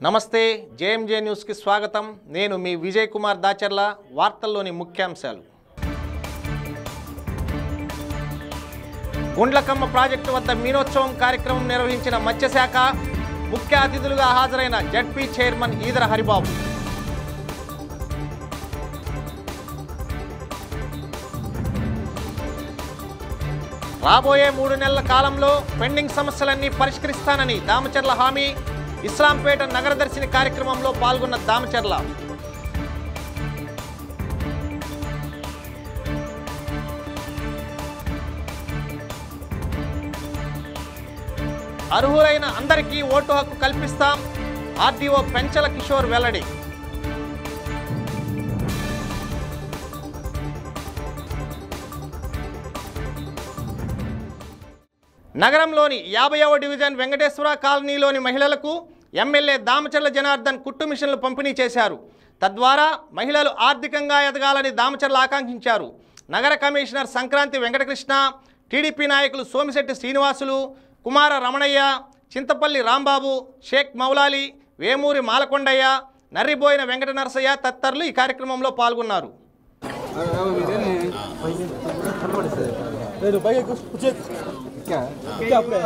నమస్తే జేఎంజే న్యూస్కి స్వాగతం నేను మీ విజయ్ కుమార్ దాచర్ల వార్తల్లోని ముఖ్యాంశాలు గుండ్లకమ్మ ప్రాజెక్టు వద్ద మీనోత్సవం కార్యక్రమం నిర్వహించిన మత్స్యశాఖ ముఖ్య అతిథులుగా హాజరైన జడ్పీ చైర్మన్ ఈదర హరిబాబు రాబోయే మూడు నెలల కాలంలో పెండింగ్ సమస్యలన్నీ పరిష్కరిస్తానని దామచర్ల హామీ ఇస్లాంపేట నగరదర్శిని కార్యక్రమంలో పాల్గొన్న దామచర్ల అర్హులైన అందరికీ ఓటు హక్కు కల్పిస్తాం ఆర్డీఓ పెంచల కిషోర్ వెల్లడి నగరంలోని యాభైవ డివిజన్ వెంకటేశ్వర కాలనీలోని మహిళలకు ఎమ్మెల్యే దామచర్ల జనార్దన్ కుట్టు మిషన్లు పంపిణీ చేశారు తద్వారా మహిళలు ఆర్థికంగా ఎదగాలని దామచర్ల ఆకాంక్షించారు నగర కమిషనర్ సంక్రాంతి వెంకటకృష్ణ టీడీపీ నాయకులు సోమిశెట్టి శ్రీనివాసులు కుమార రమణయ్య చింతపల్లి రాంబాబు షేక్ మౌలాలి వేమూరి మాలకొండయ్య నర్రిబోయిన వెంకట నరసయ్య తదితరులు ఈ కార్యక్రమంలో పాల్గొన్నారు నేను పైకి ఎక్కు- కూర్చో. ఇంకా అప్పుడే.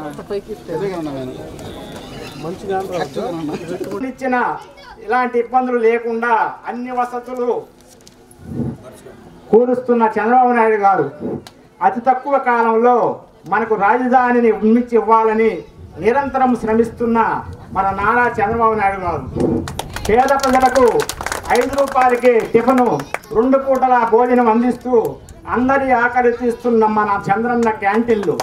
మంచిగా రా. ఇచ్చిన ఇలాంటి ఇబ్బందులు లేకుండా అన్ని వసతులు కూరుస్తున్న చంద్రబాబు నాయుడు గారు అతి తక్కువ కాలంలో మనకు రాజధానిని నిర్మించి ఇవ్వాలని నిరంతరం శ్రమిస్తున్న మన నారా చంద్రబాబు నాయుడు గారు పేద ప్రజలకు ఐదు రూపాయలకి టిఫను రెండు పూటల భోజనం అందిస్తూ అందరి ఆకలి తీస్తున్న మన చంద్రన్న క్యాంటీన్లు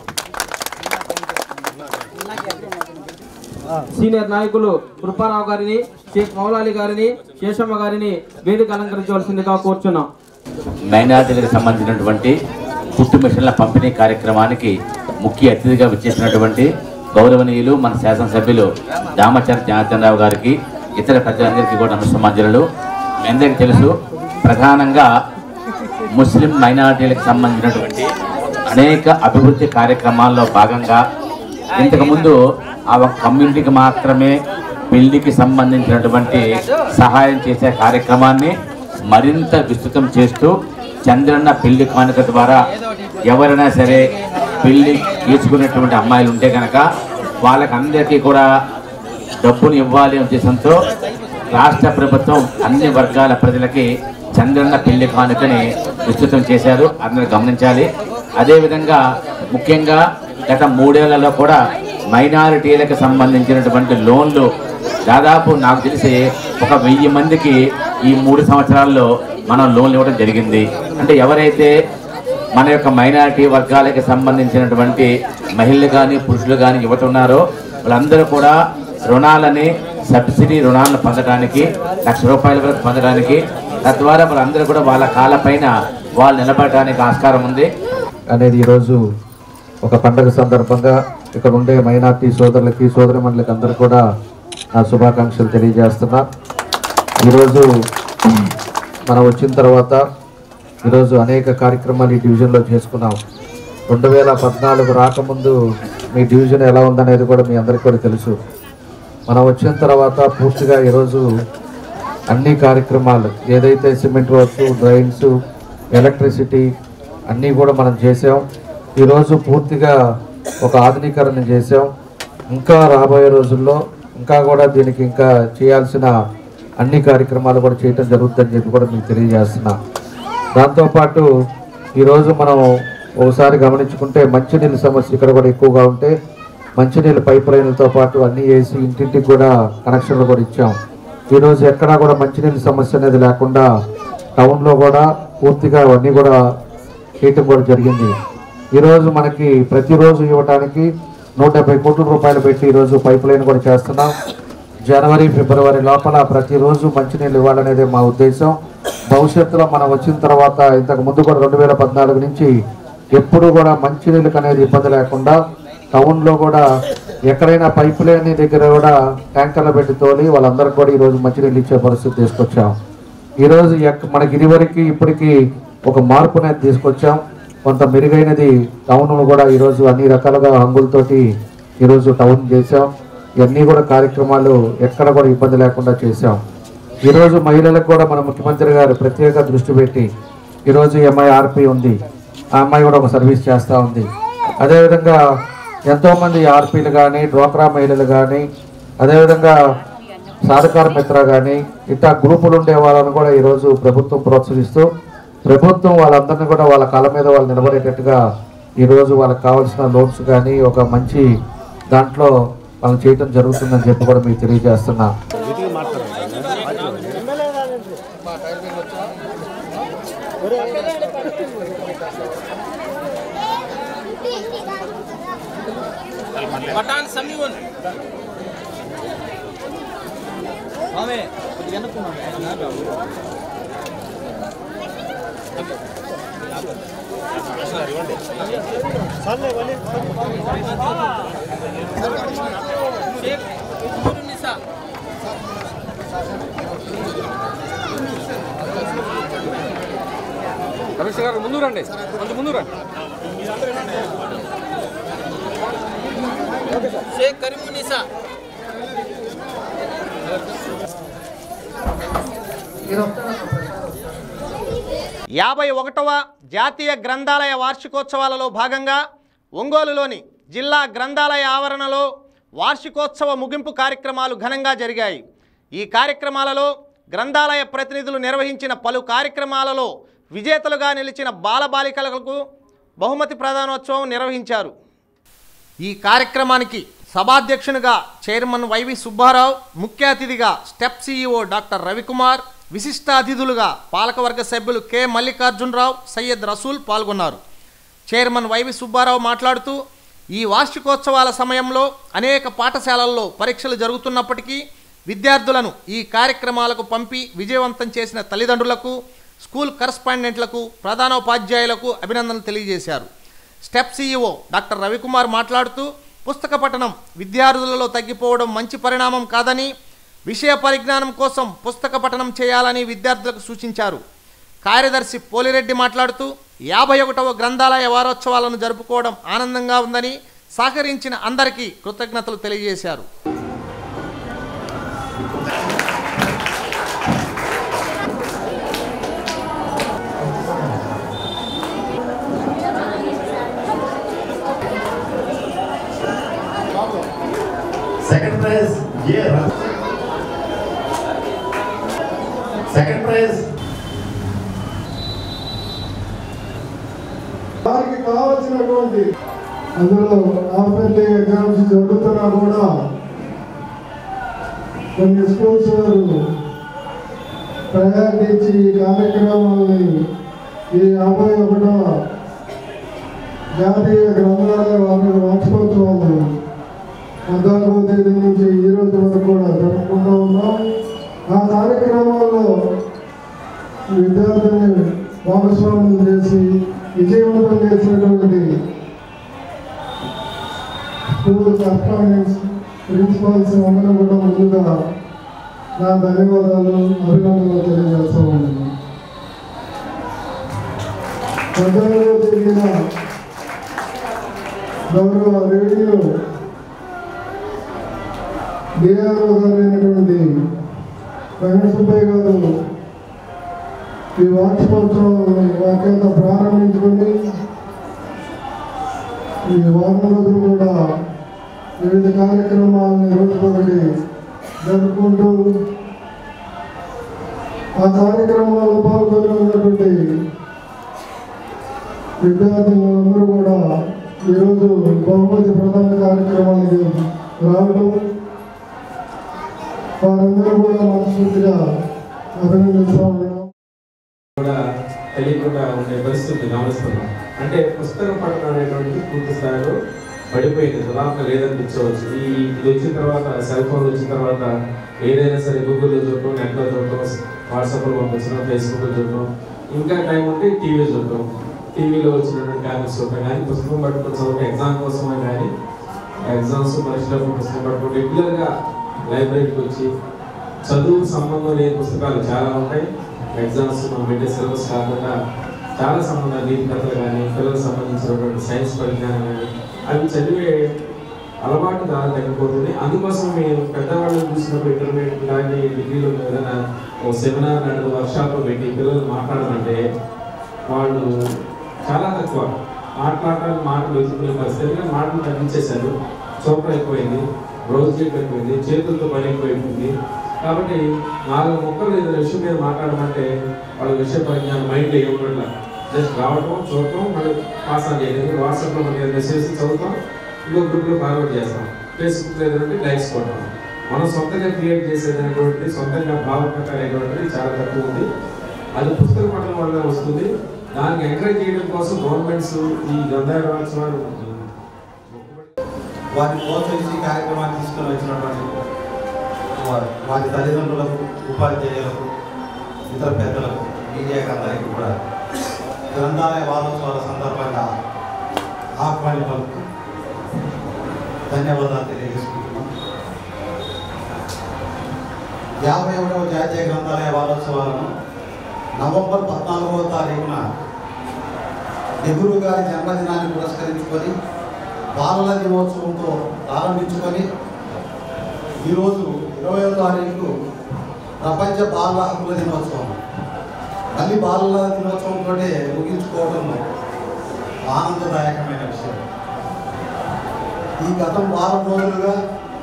సీనియర్ నాయకులు కృపారావు గారిని షేక్ మౌలాలి గారిని శేషమ్మ గారిని వేదిక అలంకరించవలసిందిగా కోరుచున్నాం మైనార్టీలకు సంబంధించినటువంటి కుట్టు మిషన్ల పంపిణీ కార్యక్రమానికి ముఖ్య అతిథిగా వచ్చేసినటువంటి గౌరవనీయులు మన శాసనసభ్యులు దామచర్ జనార్దనరావు గారికి ఇతర ప్రజలందరికీ కూడా నమస్సమాంజలు మీ అందరికీ తెలుసు ప్రధానంగా ముస్లిం మైనారిటీలకు సంబంధించినటువంటి అనేక అభివృద్ధి కార్యక్రమాల్లో భాగంగా ఇంతకుముందు ఆ ఒక కమ్యూనిటీకి మాత్రమే పెళ్లికి సంబంధించినటువంటి సహాయం చేసే కార్యక్రమాన్ని మరింత విస్తృతం చేస్తూ చంద్రన్న పెళ్లి కానుక ద్వారా ఎవరైనా సరే పెళ్లి తీసుకున్నటువంటి అమ్మాయిలు ఉంటే కనుక వాళ్ళకి అందరికీ కూడా డబ్బును ఇవ్వాలి అనే ఉద్దేశంతో రాష్ట్ర ప్రభుత్వం అన్ని వర్గాల ప్రజలకి చంద్రన్న పెళ్లి కానుకని విస్తృతం చేశారు అందరూ గమనించాలి అదేవిధంగా ముఖ్యంగా గత మూడేళ్లలో కూడా మైనారిటీలకు సంబంధించినటువంటి లోన్లు దాదాపు నాకు తెలిసి ఒక వెయ్యి మందికి ఈ మూడు సంవత్సరాల్లో మనం లోన్లు ఇవ్వడం జరిగింది అంటే ఎవరైతే మన యొక్క మైనారిటీ వర్గాలకు సంబంధించినటువంటి మహిళలు కానీ పురుషులు కానీ యువత ఉన్నారో వాళ్ళందరూ కూడా రుణాలని సబ్సిడీ రుణాలను పొందడానికి లక్ష రూపాయల వరకు పొందడానికి తద్వారా వాళ్ళందరూ కూడా వాళ్ళ కాళ్ళపైన వాళ్ళు నిలబడడానికి ఆస్కారం ఉంది అనేది ఈరోజు ఒక పండగ సందర్భంగా ఇక్కడ ఉండే మైనార్టీ సోదరులకి సోదరిమణులకి అందరూ కూడా నా శుభాకాంక్షలు తెలియజేస్తున్నా ఈరోజు మనం వచ్చిన తర్వాత ఈరోజు అనేక కార్యక్రమాలు ఈ డివిజన్లో చేసుకున్నాం రెండు వేల పద్నాలుగు రాకముందు మీ డివిజన్ ఎలా ఉందనేది కూడా మీ అందరికీ కూడా తెలుసు మనం వచ్చిన తర్వాత పూర్తిగా ఈరోజు అన్ని కార్యక్రమాలు ఏదైతే సిమెంట్ వర్క్స్ డ్రైన్స్ ఎలక్ట్రిసిటీ అన్నీ కూడా మనం చేసాం ఈరోజు పూర్తిగా ఒక ఆధునీకరణ చేసాం ఇంకా రాబోయే రోజుల్లో ఇంకా కూడా దీనికి ఇంకా చేయాల్సిన అన్ని కార్యక్రమాలు కూడా చేయటం జరుగుతుందని చెప్పి కూడా మీకు తెలియజేస్తున్నా దాంతోపాటు ఈరోజు మనం ఒకసారి గమనించుకుంటే మంచినీళ్ళ సమస్య ఇక్కడ కూడా ఎక్కువగా ఉంటే మంచినీళ్ళ పైప్ లైన్లతో పాటు అన్నీ వేసి ఇంటింటికి కూడా కనెక్షన్లు కూడా ఇచ్చాం ఈరోజు ఎక్కడా కూడా మంచినీళ్ళ సమస్య అనేది లేకుండా టౌన్లో కూడా పూర్తిగా అవన్నీ కూడా చేయటం కూడా జరిగింది ఈరోజు మనకి ప్రతిరోజు ఇవ్వడానికి నూట డెబ్బై కోట్ల రూపాయలు పెట్టి ఈరోజు పైప్ లైన్ కూడా చేస్తున్నాం జనవరి ఫిబ్రవరి లోపల ప్రతిరోజు మంచినీళ్ళు ఇవ్వాలనేదే మా ఉద్దేశం భవిష్యత్తులో మనం వచ్చిన తర్వాత ఇంతకు ముందు కూడా రెండు వేల పద్నాలుగు నుంచి ఎప్పుడు కూడా మంచినీళ్ళకి అనేది ఇబ్బంది లేకుండా టౌన్లో కూడా ఎక్కడైనా పైప్ లైన్ దగ్గర కూడా ట్యాంకర్లు పెట్టి తోలి వాళ్ళందరికీ కూడా ఈరోజు మంచినీళ్ళు ఇచ్చే పరిస్థితి తీసుకొచ్చాం ఈరోజు ఎక్- మనకి ఇదివరకు ఇప్పటికి ఒక మార్పు అనేది తీసుకొచ్చాం కొంత మెరుగైనది టౌన్ కూడా ఈరోజు అన్ని రకాలుగా హంగులతోటి ఈరోజు టౌన్ చేసాం ఇవన్నీ కూడా కార్యక్రమాలు ఎక్కడ కూడా ఇబ్బంది లేకుండా చేశాం ఈరోజు మహిళలకు కూడా మన ముఖ్యమంత్రి గారు ప్రత్యేక దృష్టి పెట్టి ఈరోజు ఈ అమ్మాయి ఆర్పి ఉంది ఆ అమ్మాయి కూడా ఒక సర్వీస్ చేస్తూ ఉంది అదేవిధంగా ఎంతోమంది ఆర్పీలు కానీ డ్వాక్రా మహిళలు కానీ అదేవిధంగా సాధకార మిత్ర కానీ ఇట్లా గ్రూపులు ఉండే వాళ్ళని కూడా ఈరోజు ప్రభుత్వం ప్రోత్సహిస్తూ ప్రభుత్వం వాళ్ళందరినీ కూడా వాళ్ళ కాళ్ళ మీద వాళ్ళు నిలబడేటట్టుగా ఈరోజు వాళ్ళకి కావాల్సిన లోన్స్ కానీ ఒక మంచి దాంట్లో వాళ్ళు చేయటం జరుగుతుందని చెప్పి కూడా మీకు తెలియజేస్తున్నా పటాన్ సమీవన్ ఆమె రమేష్ గారు ముందు రండి కొంచెం ముందు రండి షేక్ కరీమునిసా యాభై ఒకటవ జాతీయ గ్రంథాలయ వార్షికోత్సవాలలో భాగంగా ఒంగోలులోని జిల్లా గ్రంథాలయ ఆవరణలో వార్షికోత్సవ ముగింపు కార్యక్రమాలు ఘనంగా జరిగాయి ఈ కార్యక్రమాలలో గ్రంథాలయ ప్రతినిధులు నిర్వహించిన పలు కార్యక్రమాలలో విజేతలుగా నిలిచిన బాలబాలికలకు బహుమతి ప్రధానోత్సవం నిర్వహించారు ఈ కార్యక్రమానికి సభాధ్యక్షునిగా చైర్మన్ వైవి సుబ్బారావు ముఖ్య అతిథిగా స్టెప్ సీఈఓ డాక్టర్ రవికుమార్ విశిష్ట అతిథులుగా పాలకవర్గ సభ్యులు కె మల్లికార్జునరావు సయ్యద్ రసూల్ పాల్గొన్నారు చైర్మన్ వైవి సుబ్బారావు మాట్లాడుతూ ఈ వార్షికోత్సవాల సమయంలో అనేక పాఠశాలల్లో పరీక్షలు జరుగుతున్నప్పటికీ విద్యార్థులను ఈ కార్యక్రమాలకు పంపి విజయవంతం చేసిన తల్లిదండ్రులకు స్కూల్ కరస్పాండెంట్లకు ప్రధానోపాధ్యాయులకు అభినందనలు తెలియజేశారు స్టెప్ సీఈఓ డాక్టర్ రవికుమార్ మాట్లాడుతూ పుస్తక పఠనం విద్యార్థులలో తగ్గిపోవడం మంచి పరిణామం కాదని విషయ పరిజ్ఞానం కోసం పుస్తక పఠనం చేయాలని విద్యార్థులకు సూచించారు కార్యదర్శి పోలిరెడ్డి మాట్లాడుతూ యాభై ఒకటవ గ్రంథాలయ వారోత్సవాలను జరుపుకోవడం ఆనందంగా ఉందని సహకరించిన అందరికీ కృతజ్ఞతలు తెలియజేశారు సెకండ్ ప్రైజ్ ఏ సెకండ్ ప్రైజ్ వారికి కావాల్సినటువంటి అందులో ఆఫర్లీ ఎగ్జామ్స్ జరుగుతున్నా కూడా కొన్ని స్కూల్స్ వారు ప్రయాణించి ఈ కార్యక్రమాన్ని ఈ యాభై ఒకటవ జాతీయ గ్రంథాలయ వారి వార్షికోత్సవాలు పద్నాలుగవ తేదీ నుంచి ఈ రోజు వరకు కూడా జరుపుకుంటూ ఉన్నాం ఆ కార్యక్రమాల్లో విద్యార్థుల్ని భాగస్వామ్యం చేసి విజయవంతం చేసినటువంటి స్కూల్ కరస్పాండెంట్స్ ప్రిన్సిపాల్స్ అందరూ కూడా ముందుగా నా ధన్యవాదాలు అభినందనలు తెలియజేస్తా ఉన్నాను పద్నాలుగో తేదీన గౌరవ రేడియో డిఆర్ఓ గారు అయినటువంటి వెంకట సుబ్బయ్య గారు ఈ వార్షికోత్సవం వాక్యంతో ప్రారంభించుకొని ఈ వారం రోజులు కూడా వివిధ కార్యక్రమాలను రోజుకొకటి జరుపుకుంటూ ఆ కార్యక్రమాల్లో పాల్గొని ఉన్నటువంటి విద్యార్థులందరూ కూడా ఈరోజు బహుమతి ప్రధాన కార్యక్రమానికి రావడం వారందరూ కూడా మనస్ఫూర్తిగా అభినందిస్తా ఉన్నాం కూడా తెలియకుండా ఉండే పరిస్థితి గమనిస్తున్నాం అంటే పుస్తకం పఠనం అనేటువంటిది పూర్తి స్థాయిలో పడిపోయింది ప్రధానంగా లేదనిపించవచ్చు ఈ ఇది వచ్చిన తర్వాత సెల్ ఫోన్ వచ్చిన తర్వాత ఏదైనా సరే గూగుల్లో చూడటం నెట్లో చూడటం వాట్సాప్లో పంపించడం ఫేస్బుక్లో చూడటం ఇంకా టైం ఉంటే టీవీ చూడటం టీవీలో వచ్చినటువంటి ఛానల్స్ చూడటం కానీ పుస్తకం పట్టుకుని చదవటం ఎగ్జామ్ కోసమే కానీ ఎగ్జామ్స్ పరీక్షలకు పుస్తకం పట్టుకుని రెగ్యులర్గా లైబ్రరీకి వచ్చి చదువు సంబంధం లేని పుస్తకాలు చాలా ఉంటాయి ఎగ్జామ్స్ మనం పెట్టే సిలబస్ కాకుండా చాలా సంబంధాలు నీతి కథలు కానీ పిల్లలకు సంబంధించినటువంటి సైన్స్ పరిజ్ఞానం కానీ అవి చదివే అలవాటు చాలా తగ్గిపోతుంది అందుకోసం మేము పెద్దవాళ్ళని చూసినప్పుడు ఇంటర్మీడియట్ కానీ డిగ్రీలో ఏదైనా ఒక సెమినార్ నడుపు వర్క్షాప్ పెట్టి పిల్లలు మాట్లాడాలంటే వాళ్ళు చాలా తక్కువ మాట్లాడటానికి మాటలు వెతుకునే పరిస్థితి ఎందుకంటే మాటలు తగ్గించేశారు చోపడ ఎక్కువైంది రోజు చేయడం ఎక్కువైంది చేతులతో పని ఎక్కువైపోయింది కాబట్టి నాలుగు ముక్కలు ఏదైనా విషయం మీద మాట్లాడమంటే వాళ్ళ విషయ పరిజ్ఞానం మైండ్లో ఏమన్నట్ల జస్ట్ రావటం చూడటం మళ్ళీ పాస్ ఆన్ చేయలేదు వాట్సాప్లో మనకి మెసేజ్ చదువుతాం ఇంకో గ్రూప్లో ఫార్వర్డ్ చేస్తాం ఫేస్బుక్లో ఏదంటే లైక్స్ కొడతాం మనం సొంతంగా క్రియేట్ చేసేది అనేటువంటిది సొంతంగా భావప్రకారం అనేటువంటిది చాలా తక్కువ ఉంది అది పుస్తక పఠనం వల్ల వస్తుంది దాన్ని ఎంకరేజ్ చేయడం కోసం గవర్నమెంట్స్ ఈ గ్రంథాలయ వారోత్సవాలు వారిని ప్రోత్సహించి ఈ కార్యక్రమాన్ని తీసుకొని వచ్చినటువంటి వారి- వారి తల్లిదండ్రులకు ఉపాధ్యాయులకు ఇతర పెద్దలకు మీడియాకి అందరికీ కూడా గ్రంథాలయ వారోత్సవాల సందర్భంగా ఆహ్వానితులకు ధన్యవాదాలు తెలియజేసుకుంటున్నాం యాభై ఒకటవ జాతీయ గ్రంథాలయ వారోత్సవాలను నవంబర్ పద్నాలుగవ తారీఖున నెహ్రూ గారి జన్మదినాన్ని పురస్కరించుకొని బాలల దినోత్సవంతో ప్రారంభించుకొని ఈరోజు ఇరవయో తారీఖు ప్రపంచ బాలల హక్కుల దినోత్సవం మళ్ళీ బాలల దినోత్సవంతో ముగించుకోవడం ఆనందదాయకమైన విషయం ఈ గతం వారం రోజులుగా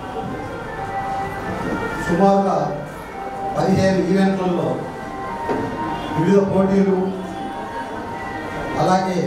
సుమారుగా పదిహేను ఈవెంట్లలో వివిధ పోటీలు అలాగే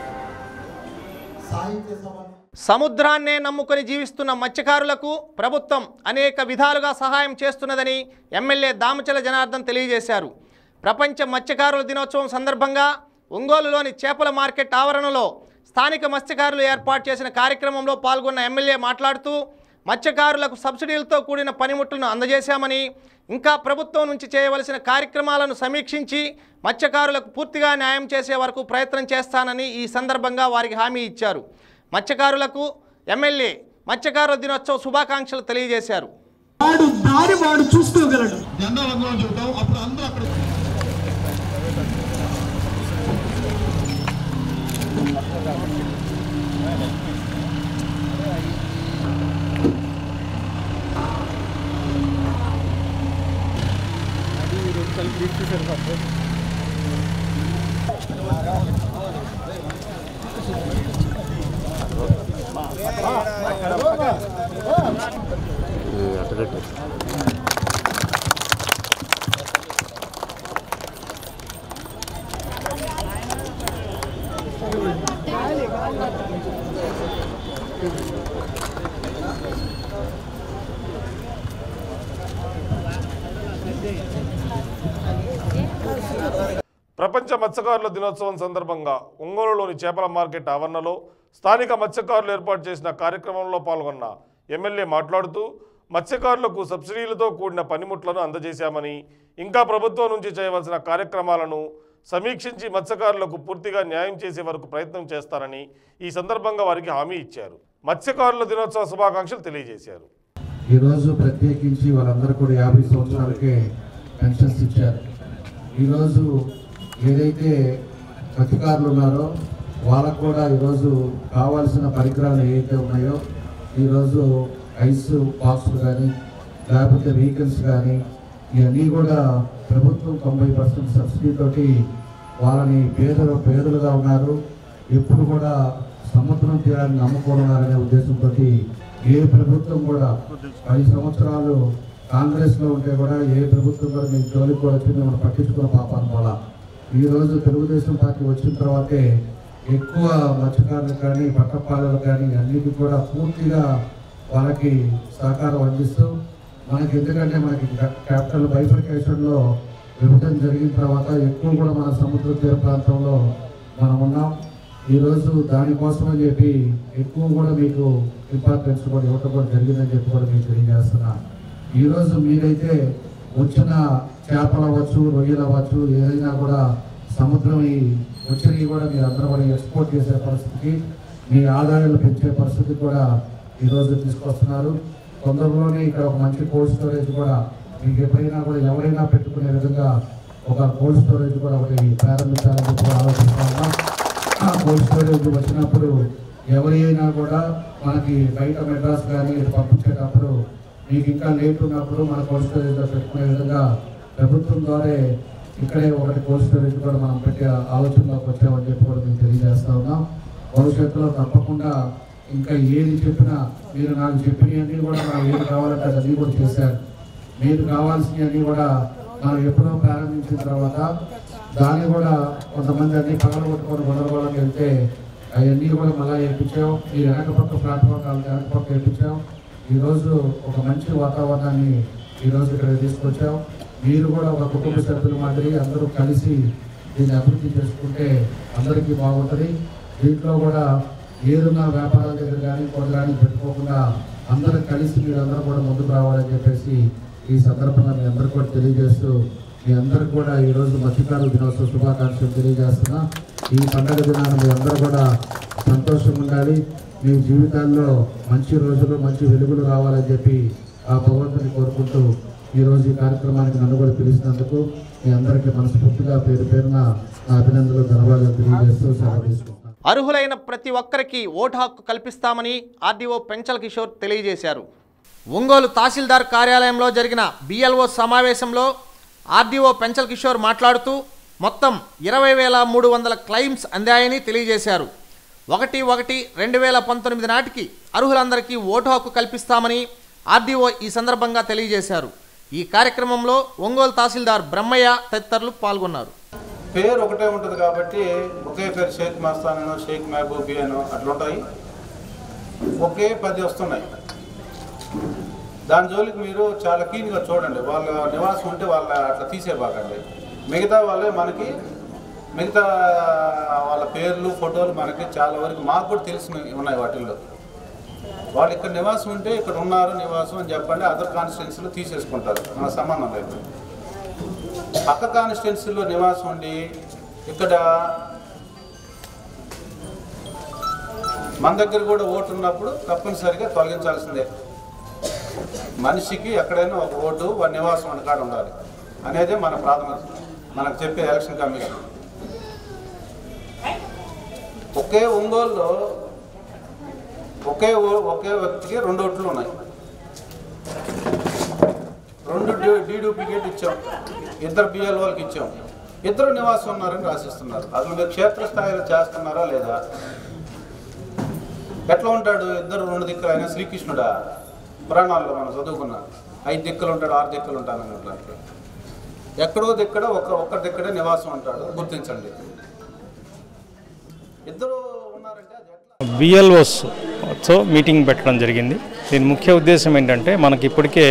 సాహిత్య సభలు సముద్రాన్నే నమ్ముకొని జీవిస్తున్న మత్స్యకారులకు ప్రభుత్వం అనేక విధాలుగా సహాయం చేస్తున్నదని ఎమ్మెల్యే దామచల జనార్దన్ తెలియజేశారు ప్రపంచ మత్స్యకారుల దినోత్సవం సందర్భంగా ఒంగోలులోని చేపల మార్కెట్ ఆవరణలో స్థానిక మత్స్యకారులు ఏర్పాటు చేసిన కార్యక్రమంలో పాల్గొన్న ఎమ్మెల్యే మాట్లాడుతూ మత్స్యకారులకు సబ్సిడీలతో కూడిన పనిముట్లను అందజేశామని ఇంకా ప్రభుత్వం నుంచి చేయవలసిన కార్యక్రమాలను సమీక్షించి మత్స్యకారులకు పూర్తిగా న్యాయం చేసే వరకు ప్రయత్నం చేస్తానని ఈ సందర్భంగా వారికి హామీ ఇచ్చారు మత్స్యకారులకు ఎమ్మెల్యే మత్స్యకారుల దినోత్సవ శుభాకాంక్షలు తెలియజేశారు వాడు దారి వాడు చూసుకోగలడు జెండా వందనం చూద్దాం అప్పుడు అందరూ అక్కడ ప్రపంచ మత్స్యకారుల దినోత్సవం సందర్భంగా ఒంగోలులోని చేపల మార్కెట్ ఆవరణలో స్థానిక మత్స్యకారులు ఏర్పాటు చేసిన కార్యక్రమంలో పాల్గొన్న ఎమ్మెల్యే మాట్లాడుతూ మత్స్యకారులకు సబ్సిడీలతో కూడిన పనిముట్లను అందజేశామని ఇంకా ప్రభుత్వం నుంచి చేయవలసిన కార్యక్రమాలను సమీక్షించి మత్స్యకారులకు పూర్తిగా న్యాయం చేసే వరకు ప్రయత్నం చేస్తారని ఈ సందర్భంగా వారికి హామీ ఇచ్చారు మత్స్యకారుల దినోత్సవ శుభాకాంక్షలు తెలియజేశారు ఈరోజు ప్రత్యేకించి వాళ్ళందరూ కూడా యాభై సంవత్సరాలకే పెన్షన్స్ ఇచ్చారు ఈరోజు ఏదైతే అధికారులు ఉన్నారో వాళ్ళకు కూడా ఈరోజు కావాల్సిన పరికరాలు ఏవైతే ఉన్నాయో ఈరోజు ఐస్ బాక్సులు కానీ లేకపోతే వెహికల్స్ కానీ ఇవన్నీ కూడా ప్రభుత్వం తొంభై పర్సెంట్ సబ్సిడీ తోటి వాళ్ళని పేదలు పేదలుగా ఉన్నారు ఎప్పుడు కూడా సముద్రం తీరాన్ని నమ్ముకోవాలనే ఉద్దేశంతో ఏ ప్రభుత్వం కూడా పది సంవత్సరాలు కాంగ్రెస్లో ఉంటే కూడా ఏ ప్రభుత్వం కూడా మీకు జోలికి కూడా వచ్చి మిమ్మల్ని పట్టించుకున్న పాపాను వల్ల ఈరోజు తెలుగుదేశం పార్టీ వచ్చిన తర్వాతే ఎక్కువ మత్స్యకారులు కానీ పట్టపాలలు కానీ అన్నిటి కూడా పూర్తిగా వాళ్ళకి సహకారం అందిస్తూ మనకి ఎందుకంటే మనకి క్యాపిటల్ బైఫర్కేషన్లో విభజన జరిగిన తర్వాత ఎక్కువ కూడా మన సముద్ర తీర ప్రాంతంలో మనం ఉన్నాం ఈరోజు దానికోసం అని చెప్పి ఎక్కువ కూడా మీకు ఇంపార్టెన్స్ కూడా ఇవ్వటం కూడా జరిగిందని చెప్పి కూడా మీకు తెలియజేస్తున్నా ఈరోజు మీరైతే వచ్చిన చేపలు అవ్వచ్చు రొయ్యలు అవ్వచ్చు ఏదైనా కూడా సముద్రం ఈ వచ్చినవి కూడా మీరు అందరూ కూడా ఎక్స్పోర్ట్ చేసే పరిస్థితికి మీ ఆదాయాలు పెంచే పరిస్థితి కూడా ఈరోజు తీసుకొస్తున్నారు తొందరలోనే ఇక్కడ ఒక మంచి కోల్డ్ స్టోరేజ్ కూడా మీకు ఎప్పుడైనా కూడా ఎవరైనా పెట్టుకునే విధంగా ఒక కోల్డ్ స్టోరేజ్ కూడా ఒకటి ప్రారంభించాలని చెప్పి ఆలోచిస్తా ఉన్నాం ఆ కోల్డ్ స్టోరేజ్ వచ్చినప్పుడు ఎవరి అయినా కూడా మనకి బయట మెడ్రాస్ కానీ ఇటు పంపించేటప్పుడు మీకు ఇంకా లేట్ ఉన్నప్పుడు మన కోల్డ్ స్టోరేజ్లో పెట్టుకునే విధంగా ప్రభుత్వం ద్వారా ఇక్కడే ఒకటి కోల్డ్ స్టోరేజ్ కూడా మనం పెట్టే ఆలోచనలోకి వచ్చామని చెప్పి కూడా మేము తెలియజేస్తా ఉన్నాం భవిష్యత్తులో తప్పకుండా ఇంకా ఏది చెప్పినా మీరు నాకు చెప్పినవన్నీ కూడా మనం ఏది కావాలంటే అది అన్నీ కూడా చేశారు మీరు కావాల్సినవన్నీ కూడా మనం ఎప్పుడో ప్రారంభించిన తర్వాత దాన్ని కూడా కొంతమంది అన్ని పగలగొట్టుకొని గొడవడానికి వెళ్తే అవన్నీ కూడా మళ్ళీ వేయించాం ఈ వెనక పక్క ప్లాట్ఫామ్ వెనక పక్క వేయించాం ఈరోజు ఒక మంచి వాతావరణాన్ని ఈరోజు ఇక్కడ తీసుకొచ్చాం మీరు కూడా ఒక కుటుంబ సభ్యుల మాదిరి అందరూ కలిసి దీన్ని అభివృద్ధి చేసుకుంటే అందరికీ బాగుంటుంది దీంట్లో కూడా ఏదున్న వ్యాపారాల దగ్గర కానీ కొన్ని కానీ పెట్టుకోకుండా అందరూ కలిసి మీరు అందరూ కూడా ముందుకు రావాలని చెప్పేసి ఈ సందర్భంగా మీ అందరికీ కూడా తెలియజేస్తూ మీ అందరికి కూడా ఈరోజు మత్స్యకారుల దినోత్సవ శుభాకాంక్షలు తెలియజేస్తున్నా ఈ పండగ దినాన మీ అందరూ కూడా సంతోషంగా ఉండాలి మీ జీవితాల్లో మంచి రోజులు మంచి వెలుగులు రావాలని చెప్పి ఆ భగవంతుని కోరుకుంటూ ఈరోజు ఈ కార్యక్రమానికి నన్ను కూడా పిలిచినందుకు మీ అందరికీ మనస్ఫూర్తిగా పేరు పేరున నా అభినందనలు ధన్యవాదాలు తెలియజేస్తూ సెలవు తీసుకుంటాను అర్హులైన ప్రతి ఒక్కరికి ఓటు హక్కు కల్పిస్తామని ఆర్డీఓ పెంచల్ కిషోర్ తెలియజేశారు ఒంగోలు తహసీల్దార్ కార్యాలయంలో జరిగిన బిఎల్ఓ సమావేశంలో ఆర్డీఓ పెంచల్ కిషోర్ మాట్లాడుతూ మొత్తం ఇరవై వేల మూడు వందల క్లెయిమ్స్ అందాయని తెలియజేశారు ఒకటి ఒకటి రెండు వేల పంతొమ్మిది నాటికి అర్హులందరికీ ఓటు హక్కు కల్పిస్తామని ఆర్డీఓ ఈ సందర్భంగా తెలియజేశారు ఈ కార్యక్రమంలో ఒంగోలు తహసీల్దార్ బ్రహ్మయ్య తదితరులు పాల్గొన్నారు పేరు ఒకటే ఉంటుంది కాబట్టి ఒకే పేరు షేక్ మస్తానో షేక్ మహబూబీ అనో అట్లుంటాయి ఒకే పది వస్తున్నాయి దాని జోలికి మీరు చాలా కీన్గా చూడండి వాళ్ళ నివాసం ఉంటే వాళ్ళ అట్లా తీసేబాకండి మిగతా వాళ్ళే మనకి మిగతా వాళ్ళ పేర్లు ఫోటోలు మనకి చాలా వరకు మాకు కూడా తెలిసి ఉన్నాయి వాటిల్లో వాళ్ళు ఇక్కడ నివాసం ఉంటే ఇక్కడ ఉన్నారు నివాసం అని చెప్పండి అదర్ కాన్స్టిట్యున్సీలో తీసేసుకుంటారు మన సంబంధం లేదు పక్క కాన్స్టిట్యున్సీలో నివాసం ఉండి ఇక్కడ మన దగ్గర కూడా ఓటు ఉన్నప్పుడు తప్పనిసరిగా తొలగించాల్సిందే మనిషికి ఎక్కడైనా ఒక ఓటు ఒక నివాసం అని కాడ ఉండాలి అనేది మన ప్రాథమిక మనకు చెప్పే ఎలక్షన్ కమిషన్ ఒకే ఒంగోలులో ఒకే ఓ- ఒకే వ్యక్తికి రెండు ఓట్లు ఉన్నాయి రెండు డీ డూప్లికేట్ ఇచ్చాం ఇద్దరు బిఎల్ వాళ్ళకి ఇచ్చాం ఇద్దరు నివాసం ఉన్నారని రాసిస్తున్నారు అసలు మీరు క్షేత్రస్థాయిలో చేస్తున్నారా లేదా ఎట్లా ఉంటాడు ఇద్దరు రెండు దిక్కులు ఆయన శ్రీకృష్ణుడా పురాణాల్లో మనం చదువుకున్నాం ఐదు దిక్కులు ఉంటాడు ఆరు దిక్కులు ఉంటాడు అన్నట్లు ఎక్కడో దిక్కడ ఒక ఒక్క దిక్కడే నివాసం ఉంటాడు గుర్తించండి ఇద్దరు ఉన్నారంటే అది ఎట్లా బిఎల్ఓస్తో మీటింగ్ పెట్టడం జరిగింది దీని ముఖ్య ఉద్దేశం ఏంటంటే మనకి ఇప్పటికే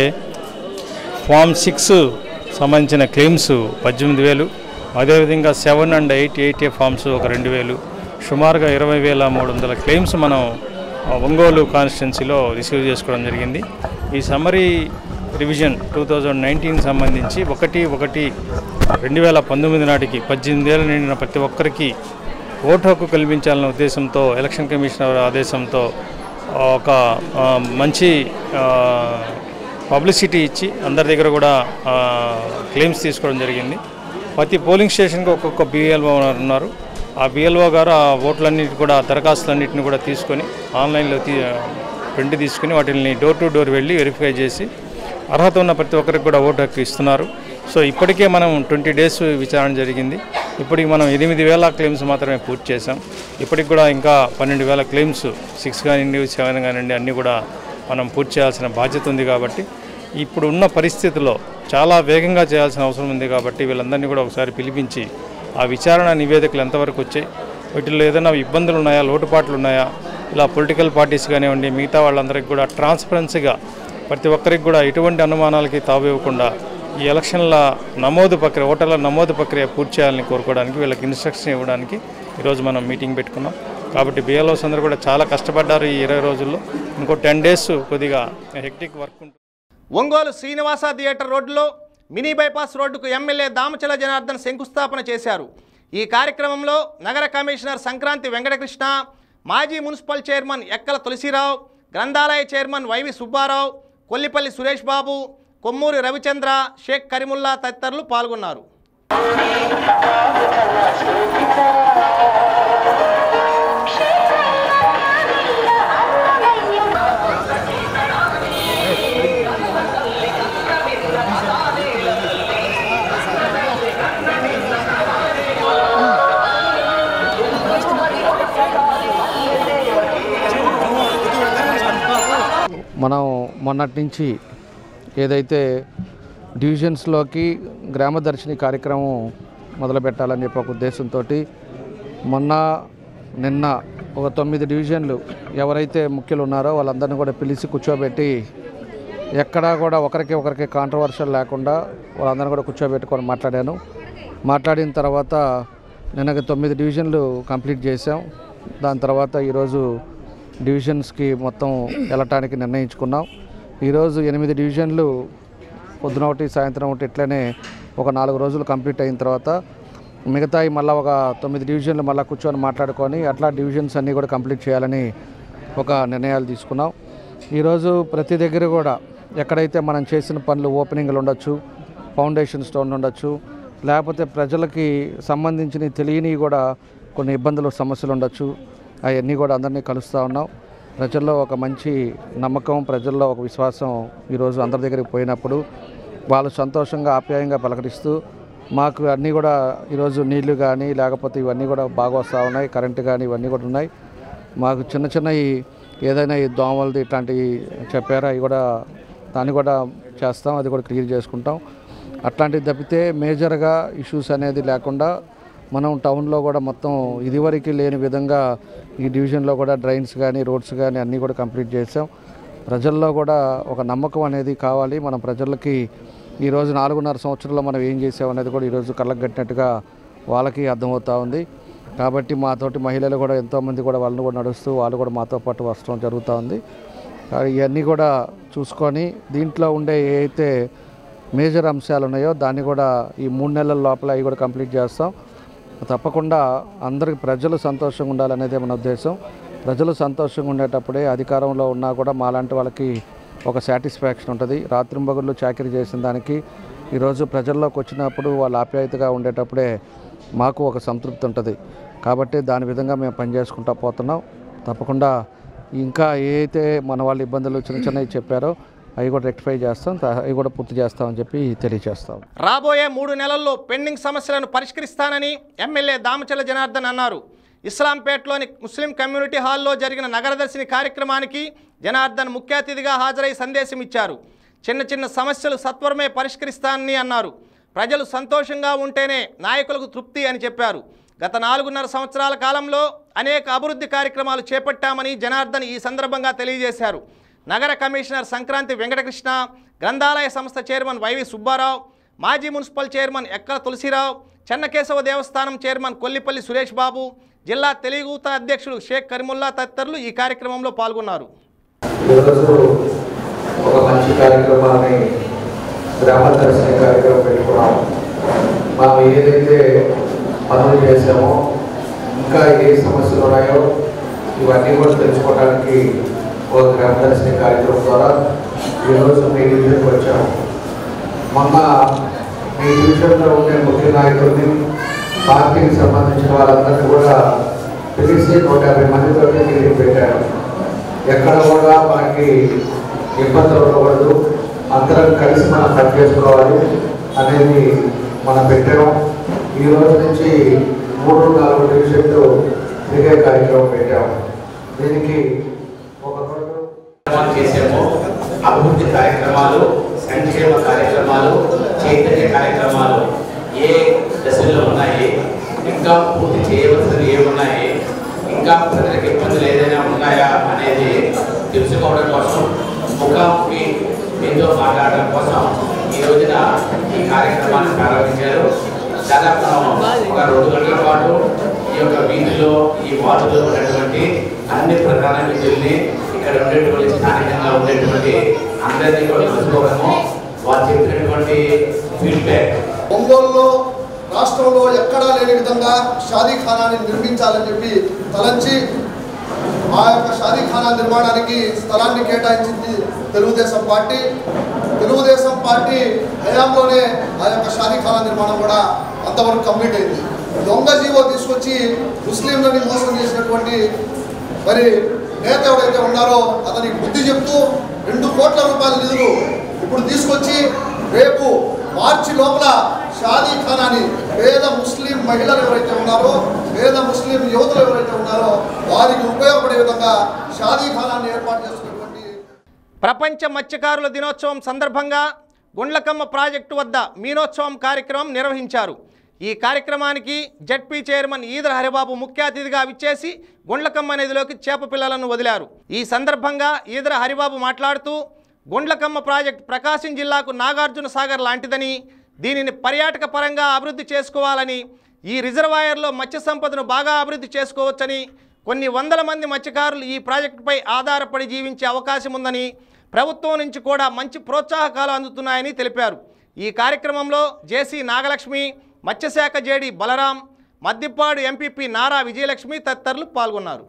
ఫామ్ సిక్స్ సంబంధించిన క్లెయిమ్స్ పద్దెనిమిది వేలు అదేవిధంగా seven and eight eight A forms ఒక రెండు వేలు సుమారుగా ఇరవై వేల మూడు వందల క్లెయిమ్స్ మనం ఆ, ఒంగోలు కాన్స్టిట్యున్సీలో రిసీవ్ చేసుకోవడం జరిగింది ఈ summary revision two thousand nineteen సంబంధించి ఒకటి ఒకటి రెండు వేల పంతొమ్మిది నాటికి పద్దెనిమిది ఏళ్ళు నిండిన ప్రతి ఒక్కరికి ఓటు హక్కు కల్పించాలన్న ఉద్దేశంతో ఎలక్షన్ కమిషనర్ ఆదేశంతో ఒక ఆ, మంచి ఆ, పబ్లిసిటీ ఇచ్చి అందరి దగ్గర కూడా ఆ, క్లెయిమ్స్ తీసుకోవడం జరిగింది ప్రతి పోలింగ్ స్టేషన్కి ఒక్కొక్క బిఎల్ఓ ఉన్నారు ఆ బిఎల్ఓ గారు ఆ ఓట్లన్నిటి కూడా దరఖాస్తులన్నింటిని కూడా తీసుకొని ఆన్లైన్లో తీ ప్రింట్ తీసుకుని వాటిని డోర్ టు డోర్ వెళ్ళి వెరిఫై చేసి అర్హత ఉన్న ప్రతి ఒక్కరికి కూడా ఓటు హక్కు ఇస్తున్నారు సో ఇప్పటికే మనం ట్వంటీ డేస్ విచారణ జరిగింది ఇప్పటికి మనం ఎనిమిది వేల క్లెయిమ్స్ మాత్రమే పూర్తి చేసాం ఇప్పటికి కూడా ఇంకా పన్నెండు వేల క్లెయిమ్స్ సిక్స్ కానివ్వండి సెవెన్ కానివ్వండి అన్నీ కూడా మనం పూర్తి చేయాల్సిన బాధ్యత ఉంది కాబట్టి ఇప్పుడు ఉన్న పరిస్థితుల్లో చాలా వేగంగా చేయాల్సిన అవసరం ఉంది కాబట్టి వీళ్ళందరినీ కూడా ఒకసారి పిలిపించి ఆ విచారణ నివేదికలు ఎంతవరకు వచ్చాయి వీటిల్లో ఏదైనా ఇబ్బందులు ఉన్నాయా లోటుపాట్లు ఉన్నాయా ఇలా పొలిటికల్ పార్టీస్ కానివ్వండి మిగతా వాళ్ళందరికీ కూడా ట్రాన్స్పరెన్సీగా ప్రతి ఒక్కరికి కూడా ఎటువంటి అనుమానాలకి తావివ్వకుండా ఈ ఎలక్షన్ల నమోదు ప్రక్రియ ఓటర్ల నమోదు ప్రక్రియ పూర్తి చేయాలని కోరుకోవడానికి వీళ్ళకి ఇన్స్ట్రక్షన్ ఇవ్వడానికి ఈరోజు మనం మీటింగ్ పెట్టుకున్నాం కాబట్టి బిఎల్ఓస్ అందరూ కూడా చాలా కష్టపడ్డారు ఈ ఇరవై రోజుల్లో ఇంకో టెన్ డేస్ కొద్దిగా హెక్టిక్ వర్క్ ఉంటుంది ఒంగోలు శ్రీనివాస థియేటర్ రోడ్డులో మినీ బైపాస్ రోడ్డుకు ఎమ్మెల్యే దామచల జనార్దన్ శంకుస్థాపన చేశారు ఈ కార్యక్రమంలో నగర కమిషనర్ సంక్రాంతి వెంకటకృష్ణ మాజీ మున్సిపల్ చైర్మన్ ఎక్కల తులసిరావు గ్రంథాలయ చైర్మన్ వైవి సుబ్బారావు కొల్లిపల్లి సురేష్ బాబు కొమ్మూరి రవిచంద్ర షేక్ కరిముల్లా తదితరులు పాల్గొన్నారు Thank you. మొన్నటి నుంచి ఏదైతే డివిజన్స్లోకి గ్రామదర్శిని కార్యక్రమం మొదలు పెట్టాలని చెప్పి ఒక ఉద్దేశంతో మొన్న నిన్న ఒక తొమ్మిది డివిజన్లు ఎవరైతే ముఖ్యులు ఉన్నారో వాళ్ళందరినీ కూడా పిలిచి కూర్చోబెట్టి ఎక్కడా కూడా ఒకరికి ఒకరికి కాంట్రవర్షియల్ లేకుండా వాళ్ళందరినీ కూడా కూర్చోబెట్టుకొని మాట్లాడాను మాట్లాడిన తర్వాత నిన్నకి తొమ్మిది డివిజన్లు కంప్లీట్ చేసాం దాని తర్వాత ఈరోజు డివిజన్స్కి మొత్తం వెళ్ళటానికి నిర్ణయించుకున్నాం ఈరోజు ఎనిమిది డివిజన్లు పొద్దున ఒకటి సాయంత్రం ఒకటి ఇట్లనే ఒక నాలుగు రోజులు కంప్లీట్ అయిన తర్వాత మిగతాయి మళ్ళీ ఒక తొమ్మిది డివిజన్లు మళ్ళీ కూర్చొని మాట్లాడుకొని అట్లా డివిజన్స్ అన్నీ కూడా కంప్లీట్ చేయాలని ఒక నిర్ణయాలు తీసుకున్నాం ఈరోజు ప్రతి దగ్గర కూడా ఎక్కడైతే మనం చేసిన పనులు ఓపెనింగ్లు ఉండొచ్చు ఫౌండేషన్ స్టోన్ ఉండొచ్చు లేకపోతే ప్రజలకి సంబంధించిన తెలియని కూడా కొన్ని ఇబ్బందులు సమస్యలు ఉండొచ్చు అవన్నీ కూడా అందరినీ కలుస్తూ ఉన్నాం ప్రజల్లో ఒక మంచి నమ్మకం ప్రజల్లో ఒక విశ్వాసం ఈరోజు అందరి దగ్గరికి పోయినప్పుడు వాళ్ళు సంతోషంగా ఆప్యాయంగా పలకరిస్తూ మాకు అన్నీ కూడా ఈరోజు నీళ్లు కానీ లేకపోతే ఇవన్నీ కూడా బాగా వస్తూ ఉన్నాయి కరెంటు కానీ ఇవన్నీ కూడా ఉన్నాయి మాకు చిన్న చిన్న ఈ ఏదైనా ఈ దోమలది ఇట్లాంటివి చెప్పారో అవి కూడా దాన్ని కూడా చేస్తాం అది కూడా క్లియర్ చేసుకుంటాం అట్లాంటివి తప్పితే మేజర్గా ఇష్యూస్ అనేది లేకుండా మనం టౌన్లో కూడా మొత్తం ఇదివరకు లేని విధంగా ఈ డివిజన్లో కూడా డ్రైన్స్ కానీ రోడ్స్ కానీ అన్నీ కూడా కంప్లీట్ చేసాం ప్రజల్లో కూడా ఒక నమ్మకం అనేది కావాలి మనం ప్రజలకి ఈరోజు నాలుగున్నర సంవత్సరంలో మనం ఏం చేసాం అనేది కూడా ఈరోజు కళ్ళకు కట్టినట్టుగా వాళ్ళకి అర్థమవుతా ఉంది కాబట్టి మాతోటి మహిళలు కూడా ఎంతోమంది కూడా వాళ్ళని కూడా నడుస్తూ వాళ్ళు కూడా మాతో పాటు వస్తడం జరుగుతూ ఉంది కానీ ఇవన్నీ కూడా చూసుకొని దీంట్లో ఉండే ఏ అయితే మేజర్ అంశాలు ఉన్నాయో దాన్ని కూడా ఈ మూడు నెలల లోపల అవి కూడా కంప్లీట్ చేస్తాం తప్పకుండా అందరికి ప్రజలు సంతోషంగా ఉండాలనేదే మన ఉద్దేశం ప్రజలు సంతోషంగా ఉండేటప్పుడే అధికారంలో ఉన్నా కూడా మాలాంటి వాళ్ళకి ఒక సాటిస్ఫాక్షన్ ఉంటుంది రాత్రింబగుళ్ళు చాకరీ చేసిన దానికి ఈరోజు ప్రజల్లోకి వచ్చినప్పుడు వాళ్ళు ఆప్యాయతగా ఉండేటప్పుడే మాకు ఒక సంతృప్తి ఉంటుంది కాబట్టి దాని విధంగా మేము పనిచేసుకుంటా పోతున్నాం తప్పకుండా ఇంకా ఏ అయితే మన వాళ్ళు ఇబ్బందులు చిన్న చిన్నవి చెప్పారో అవి కూడా రెక్టిఫై చేస్తాం త- అవి కూడా పూర్తి చేస్తామని చెప్పి తెలియజేస్తాం రాబోయే మూడు నెలల్లో పెండింగ్ సమస్యలను పరిష్కరిస్తానని ఎమ్మెల్యే దామచల జనార్దన్ అన్నారు ఇస్లాంపేటలోని ముస్లిం కమ్యూనిటీ హాల్లో జరిగిన నగరదర్శిని కార్యక్రమానికి జనార్దన్ ముఖ్య అతిథిగా హాజరై సందేశం ఇచ్చారు చిన్న చిన్న సమస్యలు సత్వరమే పరిష్కరిస్తానని అన్నారు ప్రజలు సంతోషంగా ఉంటేనే నాయకులకు తృప్తి అని చెప్పారు గత నాలుగున్నర సంవత్సరాల కాలంలో అనేక అభివృద్ధి కార్యక్రమాలు చేపట్టామని జనార్దన్ ఈ సందర్భంగా తెలియజేశారు నగర కమిషనర్ సంక్రాంతి వెంకటకృష్ణ గ్రంథాలయ సంస్థ చైర్మన్ వైవి సుబ్బారావు మాజీ మున్సిపల్ చైర్మన్ ఎక్కల తులసిరావు చెన్నకేశవ దేవస్థానం చైర్మన్ కొల్లిపల్లి సురేష్ బాబు జిల్లా తెలుగుత అధ్యక్షుడు షేక్ కరిముల్లా తదితరులు ఈ కార్యక్రమంలో పాల్గొన్నారు ఈరోజు ఒక మంచి కార్యక్రమాన్ని గ్రామ దర్శన కార్యక్రమం పెట్టుకున్నాం మనం ఏదైతే పనులు చేసామో ఇంకా ఏ సమస్యలు ఉన్నాయో ఇవన్నీ కూడా తెలుసుకోవడానికి ఒక గ్రామ దర్శన కార్యక్రమం ద్వారా ఈరోజు మీ డివిజన్కి వచ్చాము మొన్న మీ డివిజన్లో ఉండే ముఖ్య నాయకుల్ని పార్టీకి సంబంధించిన వాళ్ళందరినీ కూడా పిలిచి నూట యాభై మందితో మీటింగ్ పెట్టారు ఎక్కడ కూడా మనకి ఇబ్బందులు ఉండకూడదు అందరం కలిసి మనం పని చేసుకోవాలి అనేది మనం పెట్టాము ఈ రోజు నుంచి మూడు నాలుగు డివిజన్లు తిరిగే కార్యక్రమం పెట్టాము దీనికి ఒక కార్యక్రమాలు చేసాము అభివృద్ధి కార్యక్రమాలు సంక్షేమ కార్యక్రమాలు చైతన్య కార్యక్రమాలు ఏ దశల్లో ఉన్నాయి ఇంకా పూర్తి చేయవలసినవి ఏమున్నాయి ఇంకా ప్రజలకు ఇబ్బందులు ఏదైనా ఉన్నాయా అనేది తెలుసుకోవడం కోసం ముఖాముఖి మీతో మాట్లాడడం కోసం ఈ రోజున ఈ కార్యక్రమాన్ని ప్రారంభించారు దాదాపు మనం ఒక రెండు గంటల పాటు ఈ యొక్క వీధిలో ఈ వార్డులో ఉన్నటువంటి అన్ని ప్రధాన వీధుల్ని ఇక్కడ ఉండేటువంటి స్థానికంగా ఉండేటువంటి అందరినీ కూడా కలుసుకోవడము వారు చెప్పినటువంటి ఫీడ్బ్యాక్ ఒంగోలులో రాష్ట్రంలో ఎక్కడా లేని విధంగా షాదీఖానాన్ని నిర్మించాలని చెప్పి తలంచి ఆ యొక్క షాదీఖానా నిర్మాణానికి స్థలాన్ని కేటాయించింది తెలుగుదేశం పార్టీ తెలుగుదేశం పార్టీ హయాంలోనే ఆ యొక్క షాదీఖానా నిర్మాణం కూడా అంతవరకు కంప్లీట్ అయింది దొంగ జీవో తీసుకొచ్చి ముస్లింలని మోసం చేసినటువంటి మరి నేత ఎవరైతే ఉన్నారో అతనికి బుద్ధి చెప్తూ రెండు కోట్ల రూపాయల నిధులు ఇప్పుడు తీసుకొచ్చి రేపు మార్చి లోపల షాదీ ఖానాని పేద ముస్లిం మహిళలు ఎవరైతే ఉన్నారో పేద ముస్లిం యువతులు ఎవరైతే ఉన్నారో వారికి ఉపయోగపడే విధంగా షాదీ ఖానాన్ని ఏర్పాటు చేస్తున్నటువంటి ప్రపంచ మత్స్యకారుల దినోత్సవం సందర్భంగా గుండ్లకమ్మ ప్రాజెక్టు వద్ద మీనోత్సవం కార్యక్రమం నిర్వహించారు ఈ కార్యక్రమానికి జడ్పీ చైర్మన్ ఈదర హరిబాబు ముఖ్య అతిథిగా విచ్చేసి గుండ్లకమ్మ నదిలోకి చేప పిల్లలను వదిలారు ఈ సందర్భంగా ఈదర హరిబాబు మాట్లాడుతూ గుండ్లకమ్మ ప్రాజెక్ట్ ప్రకాశం జిల్లాకు నాగార్జున సాగర్ లాంటిదని దీనిని పర్యాటక పరంగా అభివృద్ధి చేసుకోవాలని ఈ రిజర్వాయర్లో మత్స్య సంపదను బాగా అభివృద్ధి చేసుకోవచ్చని కొన్ని వందల మంది మత్స్యకారులు ఈ ప్రాజెక్టుపై ఆధారపడి జీవించే అవకాశం ఉందని ప్రభుత్వం నుంచి కూడా మంచి ప్రోత్సాహకాలు అందుతున్నాయని తెలిపారు ఈ కార్యక్రమంలో జేసీ నాగలక్ష్మి మత్స్యశాఖ జేడి బలరాం మద్దిపాడు ఎంపీపీ నారా విజయలక్ష్మి తదితరులు పాల్గొన్నారు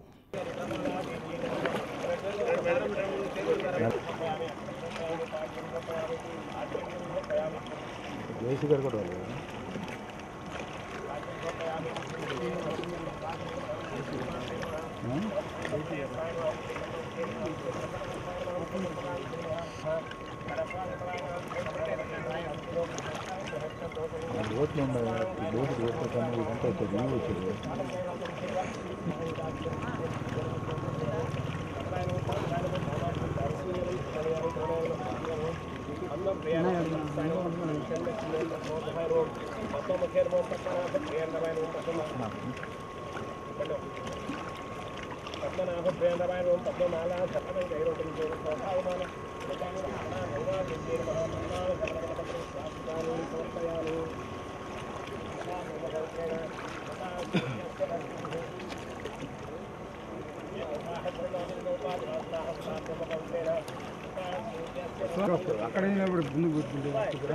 అక్కడ అయినప్పుడు ముందు కూర్చుంటే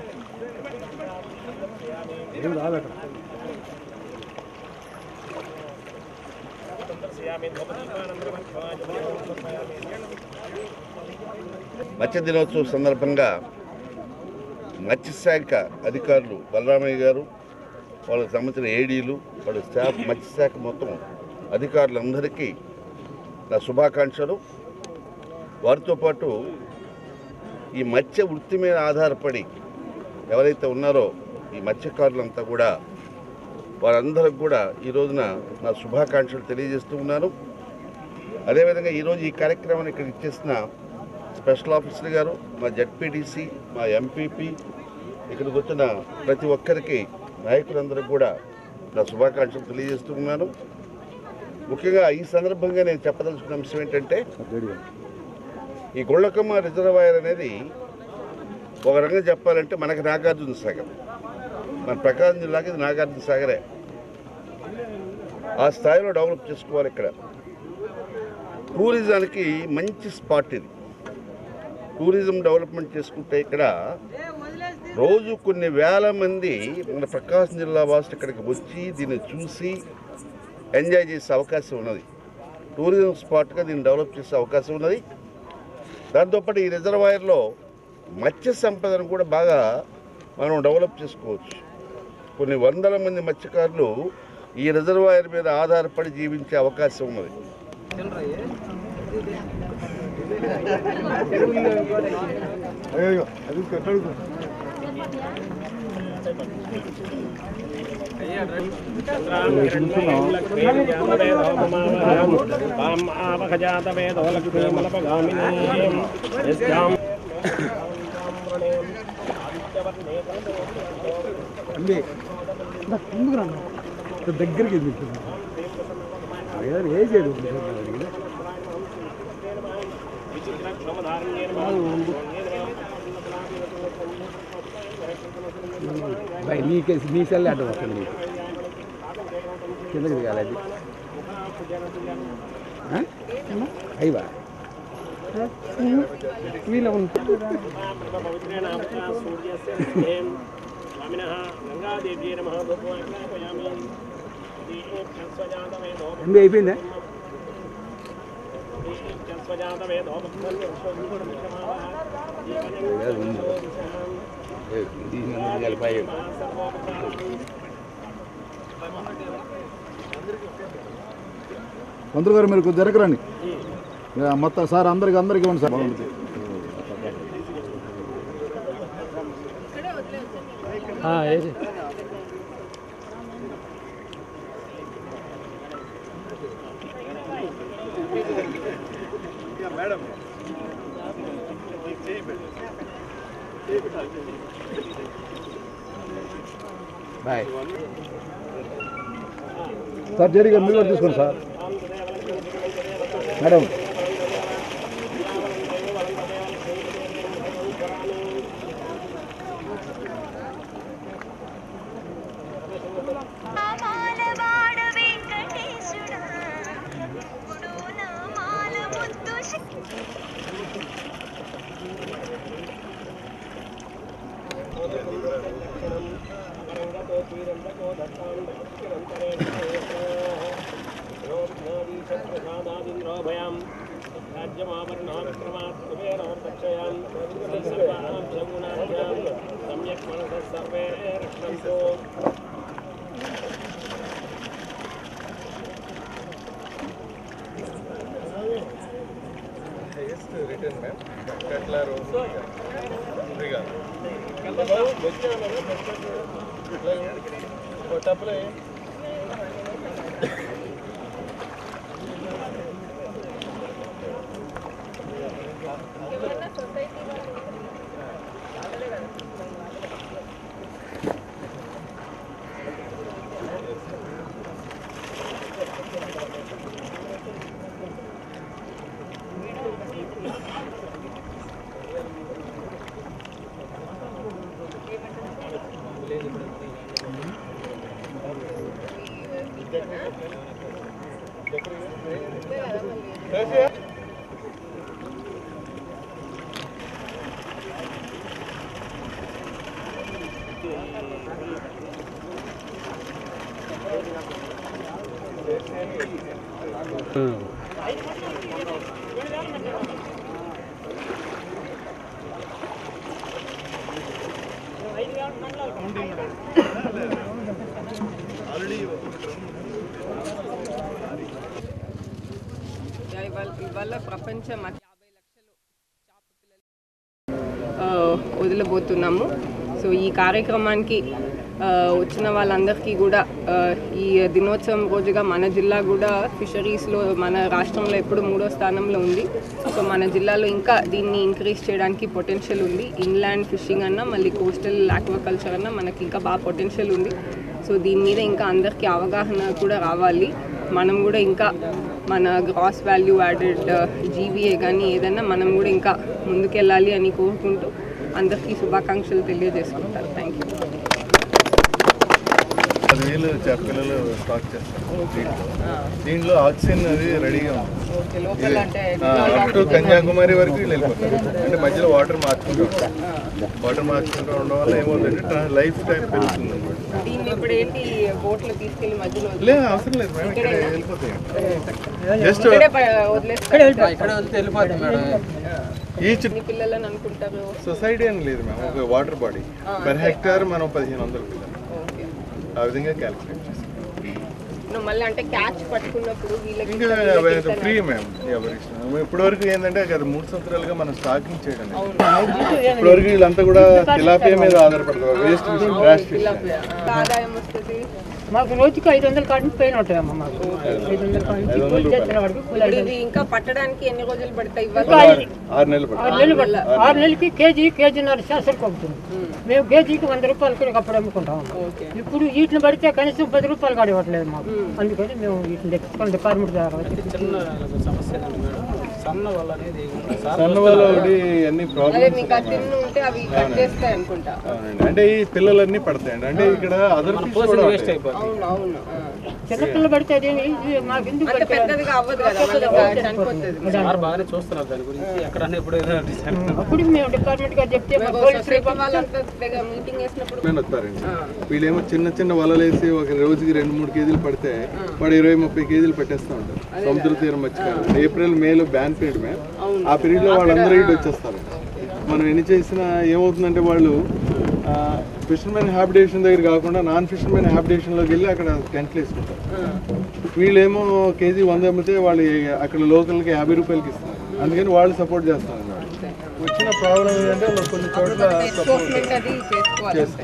ఏం రాదు అక్కడ మత్స్య దినోత్సవం సందర్భంగా మత్స్యశాఖ అధికారులు బలరామయ్య గారు వాళ్ళకి సంబంధించిన ఏడీలు వాళ్ళ స్టాఫ్ మత్స్యశాఖ మొత్తం అధికారులందరికీ నా శుభాకాంక్షలు వారితో పాటు ఈ మత్స్య వృత్తి మీద ఆధారపడి ఎవరైతే ఉన్నారో ఈ మత్స్యకారులంతా కూడా వారందరికి కూడా ఈ రోజున నా శుభాకాంక్షలు తెలియజేస్తూ ఉన్నాను అదేవిధంగా ఈరోజు ఈ కార్యక్రమాన్ని ఇక్కడ ఇచ్చేసిన స్పెషల్ ఆఫీసర్ గారు మా జడ్పీటీసీ మా ఎంపీపీ ఇక్కడికి వచ్చిన ప్రతి ఒక్కరికి నాయకులందరికీ కూడా నా శుభాకాంక్షలు తెలియజేస్తూ ఉన్నాను ముఖ్యంగా ఈ సందర్భంగా నేను చెప్పదలుచుకున్న అంశం ఏంటంటే ఈ గుళ్ళకమ్మ రిజర్వాయర్ అనేది ఒక రకంగా చెప్పాలంటే మనకి నాగార్జున సాగర్ మన ప్రకాశం జిల్లాకి ఇది నాగార్జున సాగరే ఆ స్థాయిలో డెవలప్ చేసుకోవాలి ఇక్కడ టూరిజానికి మంచి స్పాట్ ఇది టూరిజం డెవలప్మెంట్ చేసుకుంటే ఇక్కడ రోజు కొన్ని వేల మంది మన ప్రకాశం జిల్లా వాసులు ఇక్కడికి వచ్చి దీన్ని చూసి ఎంజాయ్ చేసే అవకాశం ఉన్నది టూరిజం స్పాట్గా దీన్ని డెవలప్ చేసే అవకాశం ఉన్నది దాంతోపాటు ఈ రిజర్వాయర్లో మత్స్య సంపదను కూడా బాగా మనం డెవలప్ చేసుకోవచ్చు కొన్ని వందల మంది మత్స్యకారులు ఈ రిజర్వాయర్ మీద ఆధారపడి జీవించే అవకాశం ఉన్నది అయ్యో అది కట్టడు అండి ముందుకు రా దగ్గరికి ఎందుకు ఏదో ఏ చేయదు నీకే నీ సెల్ అడ్డం వస్తుంది నీకు కిందకి దిగాలి అది అయ్యవా వీళ్ళ ఎంబీ అయిపోయిందా మంత్రి గారు మీరు కొద్దిగా జరగరండి ఇక మొత్తం సార్ అందరికి అందరికి ఇవ్వండి సార్ బాగుంటుంది మేడం బాయ్ సార్ జరి గారు మీరు కూడా తీసుకోండి సార్ మేడం ఇవాళ ఇవాళ ప్రపంచ మత్స్య ఆ, వదిలబోతున్నాము సో ఈ కార్యక్రమానికి ఆ, వచ్చిన వాళ్ళందరికీ కూడా ఆ, ఈ దినోత్సవం రోజుగా మన జిల్లా కూడా ఫిషరీస్లో మన రాష్ట్రంలో ఎప్పుడు మూడో స్థానంలో ఉంది సో మన జిల్లాలో ఇంకా దీన్ని ఇంక్రీజ్ చేయడానికి పొటెన్షియల్ ఉంది ఇన్లాండ్ ఫిషింగ్ అన్నా మళ్ళీ కోస్టల్ ఆక్వాకల్చర్ అన్నా మనకి ఇంకా బాగా పొటెన్షియల్ ఉంది సో దీని మీద ఇంకా అందరికీ అవగాహన కూడా రావాలి మనం కూడా ఇంకా మన గ్రాస్ వాల్యూ యాడెడ్ జీవీఏ కానీ ఏదైనా మనం కూడా ఇంకా ముందుకెళ్ళాలి అని కోరుకుంటూ అందరికీ శుభాకాంక్షలు తెలియజేసుకుంటారు థ్యాంక్ యూ పదివేలు చేపపిల్లలు స్టాక్ చేస్తాం దీంట్లో దీంట్లో ఆక్సిజన్ అది రెడీగా ఉంది అప్ టు కన్యాకుమారి వరకు వీళ్ళు వెళ్ళిపోతారు అంటే మధ్యలో వాటర్ మార్చుకుంటూ ఉంటారు వాటర్ మార్చుకుంటూ ఉండడం వల్ల ఏమవుతుందంటే లైఫ్ టైం పెరుగుతుంది అనమాట దీన్ని ఇప్పుడు ఏంటి బోట్లో తీసుకెళ్లి మధ్యలో లేదు అవసరం లేదు మేడం ఇక్కడ వెళ్ళిపోతాయి జస్ట్ ఇక్కడే ప- వదిలేస్తారు ఇక్కడ వదిలితే వెళ్ళిపోతుంది మేడం ఈచ్ ఎన్ని పిల్లలని అనుకుంటారు సొసైటీ అని లేదు మేము ఒక వాటర్ బాడీ ఆ, పర్ ఓకే. హెక్టార్ మనం పదిహేను వందలు పిల్లలు ఓకే ఆ విధంగా క్యాలిక్యులేట్ చేస్తాం నువ్వు మళ్ళీ అంటే క్యాచ్ పట్టుకున్నప్పుడు వీళ్ళకి ఇంకా వీళ్ళకి ఇస్తారా? ఫ్రీ మేము ఎవరి ఇష్టం ఇప్పటి వరకు ఏంటంటే గత మూడు సంవత్సరాలుగా మనం స్టాకింగ్ చేయడం లేదు. ఇప్పటి వరకు వీళ్ళంతా కూడా తిలాపియా మీద ఆధారపడతారు వేస్ట్ ఫిష్ ట్రాష్ ఫిష్ ఎంత ఆదాయం వస్తుంది మాకు రోజుకి ఐదు వందల కాడి నుంచి పైన ఉంటాయమ్మా మాకు ఐదు వందల కాడి నుంచి కూలి చేస్తున్న వాడికి కూలి ఇప్పుడు ఐదు ఇది ఇంకా పట్టడానికి ఎన్ని రోజులు పడతాయి ఇంకా ఇవ్వాలి ఐదు- ఆరు నెలలు ఆరు నెలలు పడుతుంది ఆరు నెలలకి కేజీ కేజీన్నర శాసనకు అవుతుంది మేము కేజీకి వంద రూపాయలకి అప్పుడు అమ్ముకుంటాం ఇప్పుడు వీటిని పడితే కనీసం పది రూపాయలు కాడ ఇవ్వట్లేదు మాకు అందుకని మేము వీటిని తెచ్చుకొని డిపార్ట్మెంట్ ద్వారా సన్న వల్ల అనేది సన్న వల్ల ఒకటి అన్ని అదే ప్రాబ్లమ్స్ మీకు అది తిన్ను ఉంటే అవి కట్ చేస్తాయి అనుకుంటా అవునండి అంటే ఈ పిల్లలన్నీ పడతాయండి అంటే ఇక్కడ అదర్ ఫిష్ కూడా ఉంటాయి. అవును అవును ఆ. చిన్నపిల్ల పడితే అది ఇది మాకు ఎందుకు అంటే పడితే- పెద్దదిగా అవ్వదు కదా మళ్ళీ చనిపోతుంది సార్ బాగానే చూస్తున్నారు దాని గురించి ఎక్కడన్నా ఇప్పుడు అప్పుడు మేము డిపార్ట్మెంట్ గారు చెప్తే మా మేము పోలీసులు సొసైటీ వాళ్ళంతా తెగ మీటింగ్ వేసినప్పుడు నేను వస్తారండి వీళ్ళేమో చిన్న చిన్న వలలు వేసి ఒక రోజుకి రెండు మూడు కేజీలు పడితే వాడు ఇరవై ముప్పై కేజీలు పెట్టేస్తూ ఉంటారు సముద్ర తీరం మర్చిపోయారు ఏప్రిల్ మేలో బ్యాన్ పీరియడ్ మే ఆ పీరియడ్ లో వాళ్ళందరూ ఇటు వచ్చేస్తారు మనం ఎన్ని చేసినా ఏమవుతుందంటే వాళ్ళు ఫిషర్మెన్ హ్యాబిటేషన్ దగ్గర కాకుండా నాన్ ఫిషర్మెన్ హ్యాబిటేషన్లోకి వెళ్ళి అక్కడ టెంట్లు వేసుకుంటారు వీళ్ళేమో కేజీ వంద అమ్మితే వాళ్ళు అక్కడ లోకల్కి యాభై రూపాయలకి ఇస్తారు అందుకని వాళ్ళు సపోర్ట్ చేస్తారు అన్నమాట వచ్చిన ప్రాబ్లం ఏంటంటే వాళ్ళు కొన్ని చోట్ల సపోర్ట్ ఎన్ఫోర్స్మెంట్ అది చేసుకోవాలి అంతే.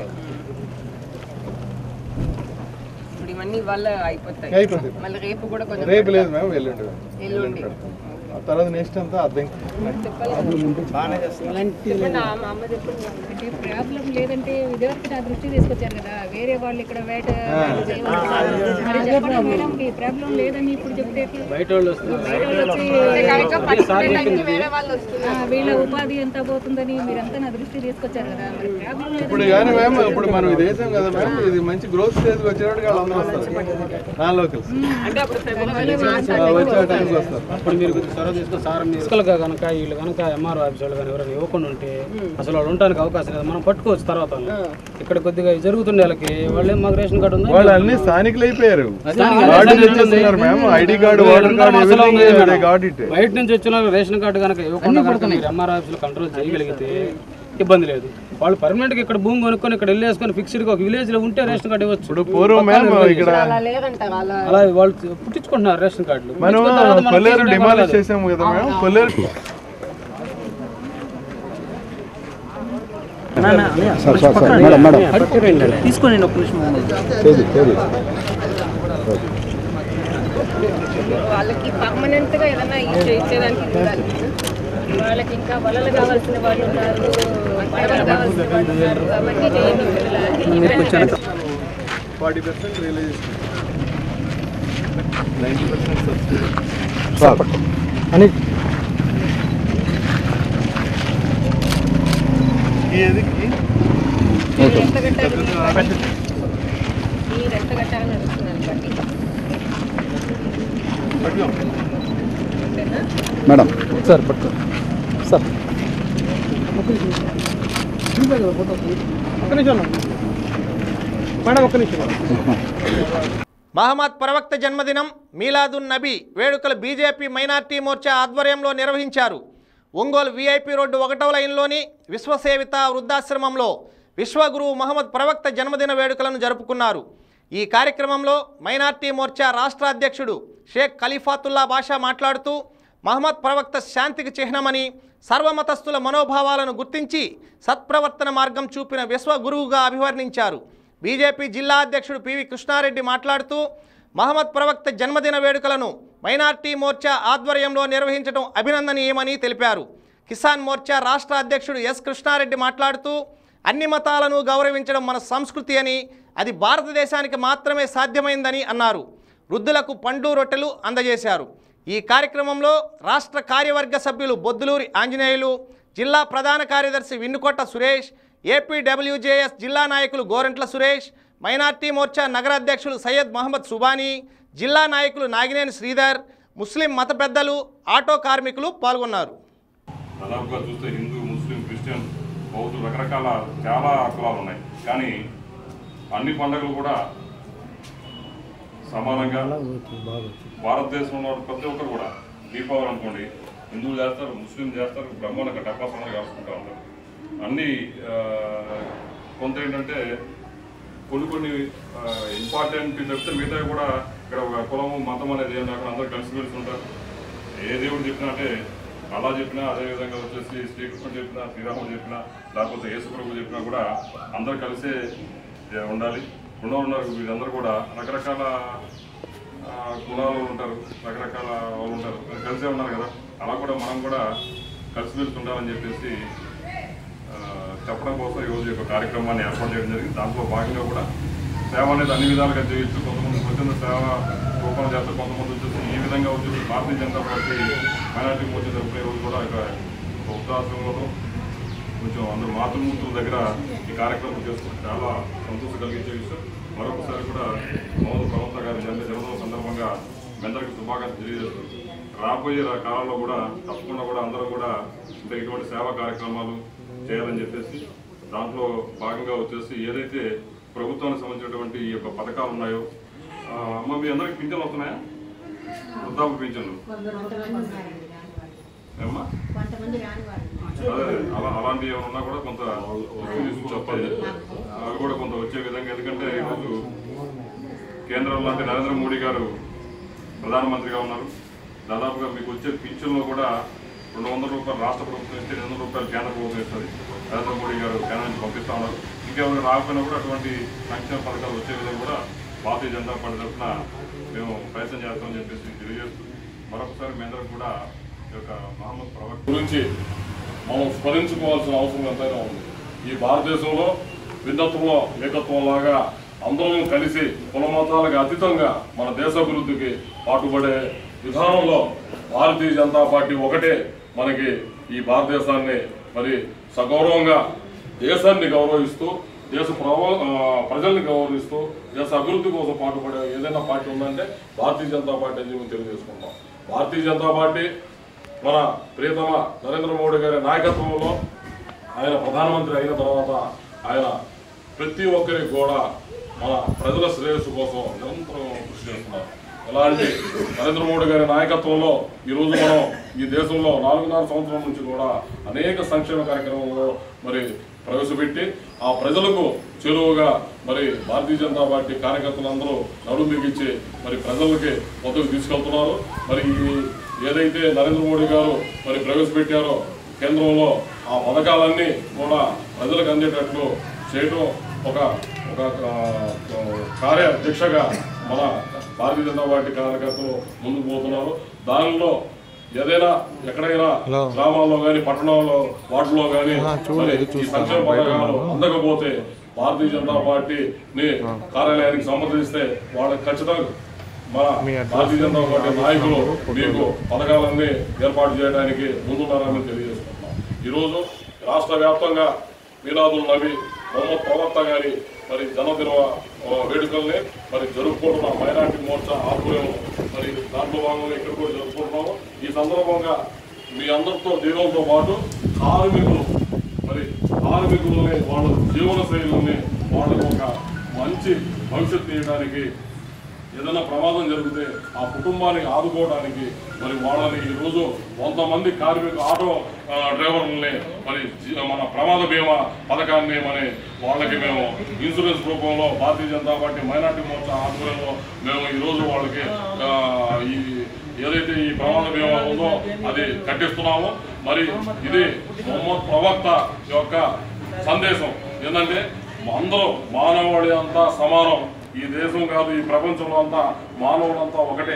ఇప్పుడు ఇవన్నీ వాళ్ళ అయిపోతాయి అయిపోతాయి. మళ్ళీ రేపు కూడా కొంచెం రేపు లేదు మ్యామ్ ఎల్లుండి ఎల్లుండి తర్వాత నెక్స్ట్ అంతా అర్థం బాగానే చెప్పండి ఆ మా అమ్మ చెప్పండి అంటే ప్రాబ్లం లేదంటే ఇదివరకు నా దృష్టి తీసుకొచ్చారు కదా వేరే వాళ్ళు ఇక్కడ వేట ఆ. మరి చెప్పండి మేడం ఈ ప్రాబ్లం లేదని ఇప్పుడు చెప్తే ఎట్లా? బయట వాళ్ళు వస్తున్నారు. బయట వాళ్ళు వచ్చి కనుక అదే సార్ పట్టుకునే చెప్పింది. టైంకి వేరే వాళ్ళు వస్తున్నారు. ఆ, వీళ్ళ ఉపాధి ఎంత పోతుందని మీరంతా నా దృష్టి తీసుకొచ్చారు కదా మరి ప్రాబ్లం ఇప్పుడు లేదని కానీ మ్యామ్ ఇప్పుడు మనం ఇది వేసాం కదా మ్యామ్ ఇది మంచి గ్రోత్ స్టేజ్కి వచ్చేవాడికి వాళ్ళందరూ వస్తారు నా లోకల్స్ అంటే అప్పుడు వచ్చే టైంకి వస్తారు అప్పుడు మీరు కొంచెం చొరవ తీసుకొని సార్ ఫిజికల్గా కనుక వీళ్ళు కనుక ఎంఆర్ఓ ఆఫీస్ వాళ్ళు కానీ ఎవరైనా ఇవ్వకుండా ఉంటే అసలు వాళ్ళు ఉండడానికి అవకాశం లేదు మనం పట్టుకోవచ్చు తర్వాత వాళ్ళని. ఇక్కడ కొద్దిగా ఇది జరుగుతుండే వాళ్ళకి వాళ్ళు ఏం మాకు రేషన్ కార్డు ఉందా వాళ్ళు అన్ని స్థానికులు అయిపోయారు స్థానికులు కార్డు స్థానికులు తెచ్చేస్తున్నారు మ్యామ్ ఉంది. ఐడి కార్డు ఇప్పుడు ఓటర్ కార్డు అందరం అసలు ఎవ్రీథింగ్ ఉంది మేడం. గాట్ ఇట్ బయట నుంచి వచ్చిన వాళ్ళకి రేషన్ కార్డు కనుక ఇవ్వకుండా కనుక మీరు ఎంఆర్ ఆఫీస్లో కంట్రోల్ చేయగలిగితే ఇబ్బంది లేదు వాళ్ళు పర్మనెంట్ గా ఇక్కడ భూమి కొనుక్కొని ఇక్కడ వెళ్ళేసుకొని ఫిక్స్డ్ గా ఒక విలేజ్ లో ఉంటే రేషన్ కార్డు ఇవ్వచ్చు ఇప్పుడు పూర్వం మ్యామ్ ఇక్కడ అలా లేదంట వాళ్ళ అలా వాళ్ళు పుట్టించుకుంటున్నారు రేషన్ కార్డులు మనం పుట్టించుకున్న తర్వాత మనకి కొల్లేరు రేషన్ డిమాలిష్ కార్డు చేసాము కదా మ్యామ్ కొల్లేరు తీసుకోండి ఒక్క నిమిషం వాళ్ళకి పర్మనెంట్ గా ఏదైనా ఇచ్చే ఇచ్చేదానికి చూడాలి వాళ్ళకి ఇంకా వలలు కావాల్సిన వాళ్ళు ఉన్నారు పడవలు కావాల్సిన వాళ్ళు ఉన్నారు అవన్నీ చేయండి forty percent realization ninety percent subsidy అని ఏదికి మీరు ఎంత కట్టాలి మీరు ఎంత కట్టాలని అడుగుతున్నాను బట్టి ఓకేనా మేడం సార్ పట్టుకో సార్ ఒక్క నిమిషం మేడం ఒక్క నిమిషం మహమ్మద్ ప్రవక్త జన్మదినం మీలాదున్ నబీ వేడుకలు బీజేపీ మైనార్టీ మోర్చా ఆధ్వర్యంలో నిర్వహించారు ఒంగోలు వీఐపీ రోడ్డు ఒకటవ లైన్లోని విశ్వసేవిత వృద్ధాశ్రమంలో విశ్వగురువు మహమ్మద్ ప్రవక్త జన్మదిన వేడుకలను జరుపుకున్నారు ఈ కార్యక్రమంలో మైనార్టీ మోర్చా రాష్ట్ర అధ్యక్షుడు షేక్ ఖలీఫాతుల్లా బాషా మాట్లాడుతూ మహమ్మద్ ప్రవక్త శాంతికి చిహ్నమని సర్వమతస్థుల మనోభావాలను గుర్తించి సత్ప్రవర్తన మార్గం చూపిన విశ్వగురువుగా అభివర్ణించారు బీజేపీ జిల్లా అధ్యక్షుడు పివి కృష్ణారెడ్డి మాట్లాడుతూ మహమ్మద్ ప్రవక్త జన్మదిన వేడుకలను మైనార్టీ మోర్చా ఆధ్వర్యంలో నిర్వహించడం అభినందనీయమని తెలిపారు కిసాన్ మోర్చా రాష్ట్ర అధ్యక్షుడు ఎస్ కృష్ణారెడ్డి మాట్లాడుతూ అన్ని మతాలను గౌరవించడం మన సంస్కృతి అని అది భారతదేశానికి మాత్రమే సాధ్యమైందని అన్నారు వృద్ధులకు పండ్లు రొట్టెలు అందజేశారు ఈ కార్యక్రమంలో రాష్ట్ర కార్యవర్గ సభ్యులు బొద్దులూరి ఆంజనేయులు జిల్లా ప్రధాన కార్యదర్శి విన్నుకొట్ట సురేష్ ఏపీడబ్ల్యూజేఎస్ జిల్లా నాయకులు గోరంట్ల సురేష్ మైనార్టీ మోర్చా నగర అధ్యక్షులు సయ్యద్ మహమ్మద్ సుబానీ జిల్లా నాయకులు నాగినేని శ్రీధర్ ముస్లిం మత పెద్దలు ఆటో కార్మికులు పాల్గొన్నారు దాదాపుగా చూస్తే హిందూ ముస్లిం క్రిస్టియన్ బౌద్ధులు రకరకాల చాలా కులాలు ఉన్నాయి కానీ అన్ని పండుగలు కూడా సమానంగా భారతదేశంలో ఉన్న ప్రతి ఒక్కరు కూడా దీపావళి అనుకోండి హిందువులు చేస్తారు ముస్లిం చేస్తారు బ్రహ్మాండంగా టపాసంగా కాల్చుకుంటూ ఉంటారు అన్ని ఆ, కొంత ఏంటంటే కొన్ని కొన్ని ఇంపార్టెంట్ చెప్తే మిగతా కూడా ఇక్కడ ఒక కులము మతం అనేది ఏం లేకుండా అందరూ కలిసిమెలిసి ఉంటారు ఏ దేవుడు చెప్పినా అంటే అలా చెప్పినా అదే విధంగా వచ్చేసి శ్రీకృష్ణుడు చెప్పినా శ్రీరాముడు చెప్పినా లేకపోతే యేసుప్రభు చెప్పినా కూడా అందరూ కలిసే ఏ, ఉండాలి ఉన్న ఉన్నారు వీళ్ళందరూ కూడా రకరకాల ఆ, కులాలు ఉంటారు రకరకాల వాళ్ళు ఉంటారు కలిసే ఉన్నారు కదా అలా కూడా మనం కూడా కలిసిమెలిసి ఉండాలని చెప్పేసి ఆ, చెప్పడం కోసం ఈరోజు ఈ యొక్క కార్యక్రమాన్ని ఏర్పాటు చేయడం జరిగింది దాంట్లో భాగంగా కూడా సేవ అనేది అన్ని విధాలుగా చేయొచ్చు కొంతమంది స్వచ్ఛంద సేవ రూపంలో చేస్తారు కొంతమంది వచ్చేసి ఈ విధంగా వచ్చేసి భారతీయ జనతా పార్టీ మైనార్టీ మోర్చా తరఫున ఈరోజు కూడా ఇక వృద్ధాశ్రమంలో కొంచెం అందరూ మాతృమూర్తుల దగ్గర ఈ కార్యక్రమం చేస్తున్నారు చాలా సంతోషం కలిగించే విషయం మరొకసారి కూడా మోహన్ ప్రవక్త గారి జన్మ జన్మదినం సందర్భంగా మీ అందరికీ శుభాకాంక్షలు తెలియజేస్తారు రాబోయే రా- కాలంలో కూడా తప్పకుండా కూడా అందరూ కూడా ఇంకా ఇటువంటి సేవా కార్యక్రమాలు చేయాలని చెప్పేసి దాంట్లో భాగంగా వచ్చేసి ఏదైతే ప్రభుత్వానికి సంబంధించినటువంటి ఈ యొక్క పథకాలు ఉన్నాయో ఆ, అమ్మ మీ అందరికి పింఛన్లు వస్తున్నాయా వృద్ధాప్య పింఛన్లు ఏమ్మా అదే అలా అలాంటివి ఏమైనా ఉన్నా కూడా కొంత ఎక్కువ తీసుకుని చెప్పాలి అవి కూడా కొంత వచ్చే విధంగా ఎందుకంటే ఈరోజు కేంద్రంలో లాంటి నరేంద్ర మోడీ గారు ప్రధానమంత్రిగా ఉన్నారు దాదాపుగా మీకు వచ్చే పింఛన్లో కూడా రెండు వందల రూపాయలు రాష్ట్ర ప్రభుత్వం ఇస్తే రెండు వందల రూపాయలు కేంద్ర ప్రభుత్వం ఇస్తుంది నరేంద్ర మోడీ గారు కేంద్రం నుంచి పంపిస్తా ఉన్నారు ఇంకెవరు రాకపోయినా కూడా అటువంటి సంక్షేమ పథకాలు వచ్చే విధంగా కూడా భారతీయ జనతా పార్టీ తరఫున మేము ప్రయత్నం చేస్తామని చెప్పేసి తెలియజేస్తూ మరొకసారి మీ అందరం కూడా ఈ యొక్క మహమ్మద్ ప్రవక్త గురించి మనం స్మరించుకోవాల్సిన అవసరం ఎంతైనా ఉంది ఈ భారతదేశంలో భిన్నత్వంలో ఏకత్వం లాగా అందరం కలిసి కులమతాలకు అతీతంగా మన దేశాభివృద్ధికి పాటుపడే విధానంలో భారతీయ జనతా పార్టీ ఒకటే మనకి ఈ భారతదేశాన్ని మరి సగౌరవంగా దేశాన్ని గౌరవిస్తూ దేశ ప్రవ ఆ, ప్రజల్ని గౌరవిస్తూ దేశ అభివృద్ధి కోసం పాటుపడే ఏదైనా పార్టీ ఉందంటే భారతీయ జనతా పార్టీ అని మేము తెలియజేసుకుంటాం భారతీయ జనతా పార్టీ మన ప్రియతమ నరేంద్ర మోడీ గారి నాయకత్వంలో ఆయన ప్రధానమంత్రి అయిన తర్వాత ఆయన ప్రతి ఒక్కరికి కూడా మన ప్రజల శ్రేయస్సు కోసం నిరంతరం కృషి చేస్తున్నారు ఎలాంటి నరేంద్ర మోడీ గారి నాయకత్వంలో ఈరోజు మనం ఈ దేశంలో నాలుగున్నర సంవత్సరం నుంచి కూడా అనేక సంక్షేమ కార్యక్రమాలు మరి ప్రవేశపెట్టి ఆ ప్రజలకు చేరువగా మరి భారతీయ జనతా పార్టీ కార్యకర్తలందరూ నడుము బిగించి మరి ప్రజలకి మొదకు తీసుకెళ్తున్నారు మరి ఈ ఏదైతే నరేంద్ర మోడీ గారు మరి ప్రవేశపెట్టారో కేంద్రంలో ఆ పథకాలన్నీ కూడా ప్రజలకు అందేటట్లు చేయడం ఒక ఒక ఆ, కార్యదీక్షగా మన భారతీయ జనతా పార్టీ కార్యకర్తలు ముందుకు పోతున్నారు దానిలో ఏదైనా ఎక్కడైనా గ్రామాల్లో కానీ పట్టణాల్లో వాటిలో కానీ మరి ఈ సంక్షేమ పథకాలు అందకపోతే భారతీయ జనతా పార్టీని కార్యాలయానికి సంప్రదిస్తే వాళ్ళకి ఖచ్చితంగా మన భారతీయ జనతా పార్టీ నాయకులు మీకు పథకాలన్నీ ఏర్పాటు చేయడానికి ముందున్నారని తెలియజేస్తున్నాం ఈరోజు రాష్ట్ర వ్యాప్తంగా మీలాదుల్ నబీ మొహమ్మద్ ప్రవక్త గారి మరి జన్మదిన ఆ, వేడుకల్ని మరి జరుపుకుంటున్నాం మైనార్టీ మోర్చా ఆధ్వర్యం మరి దాంట్లో భాగంగా ఇక్కడ కూడా జరుపుకుంటున్నాము ఈ సందర్భంగా మీ అందరితో దీవంతో పాటు కార్మికులు మరి కార్మికులని వాళ్ళ జీవన శైలిని వాళ్ళకు ఒక మంచి భవిష్యత్తు ఇవ్వడానికి ఏదైనా ప్రమాదం జరిగితే ఆ కుటుంబాన్ని ఆదుకోవడానికి మరి వాళ్ళని ఈరోజు వంద మంది కార్మిక ఆటో ఆ, డ్రైవర్లని మరి జీ- మన ప్రమాద బీమా పథకాన్ని మరి వాళ్ళకి మేము ఇన్సూరెన్స్ రూపంలో భారతీయ జనతా పార్టీ మైనార్టీ మోర్చా ఆధ్వర్యంలో మేము ఈరోజు వాళ్ళకి ఆ, ఈ ఏదైతే ఈ ప్రమాద బీమా ఉందో అది కట్టిస్తున్నాము మరి ఇది మొహమ్మద్ ప్రవక్త యొక్క సందేశం ఏంటంటే అందరూ మానవాళి అంతా సమానం ఈ దేశం కాదు ఈ ప్రపంచంలో అంతా మానవులంతా ఒకటే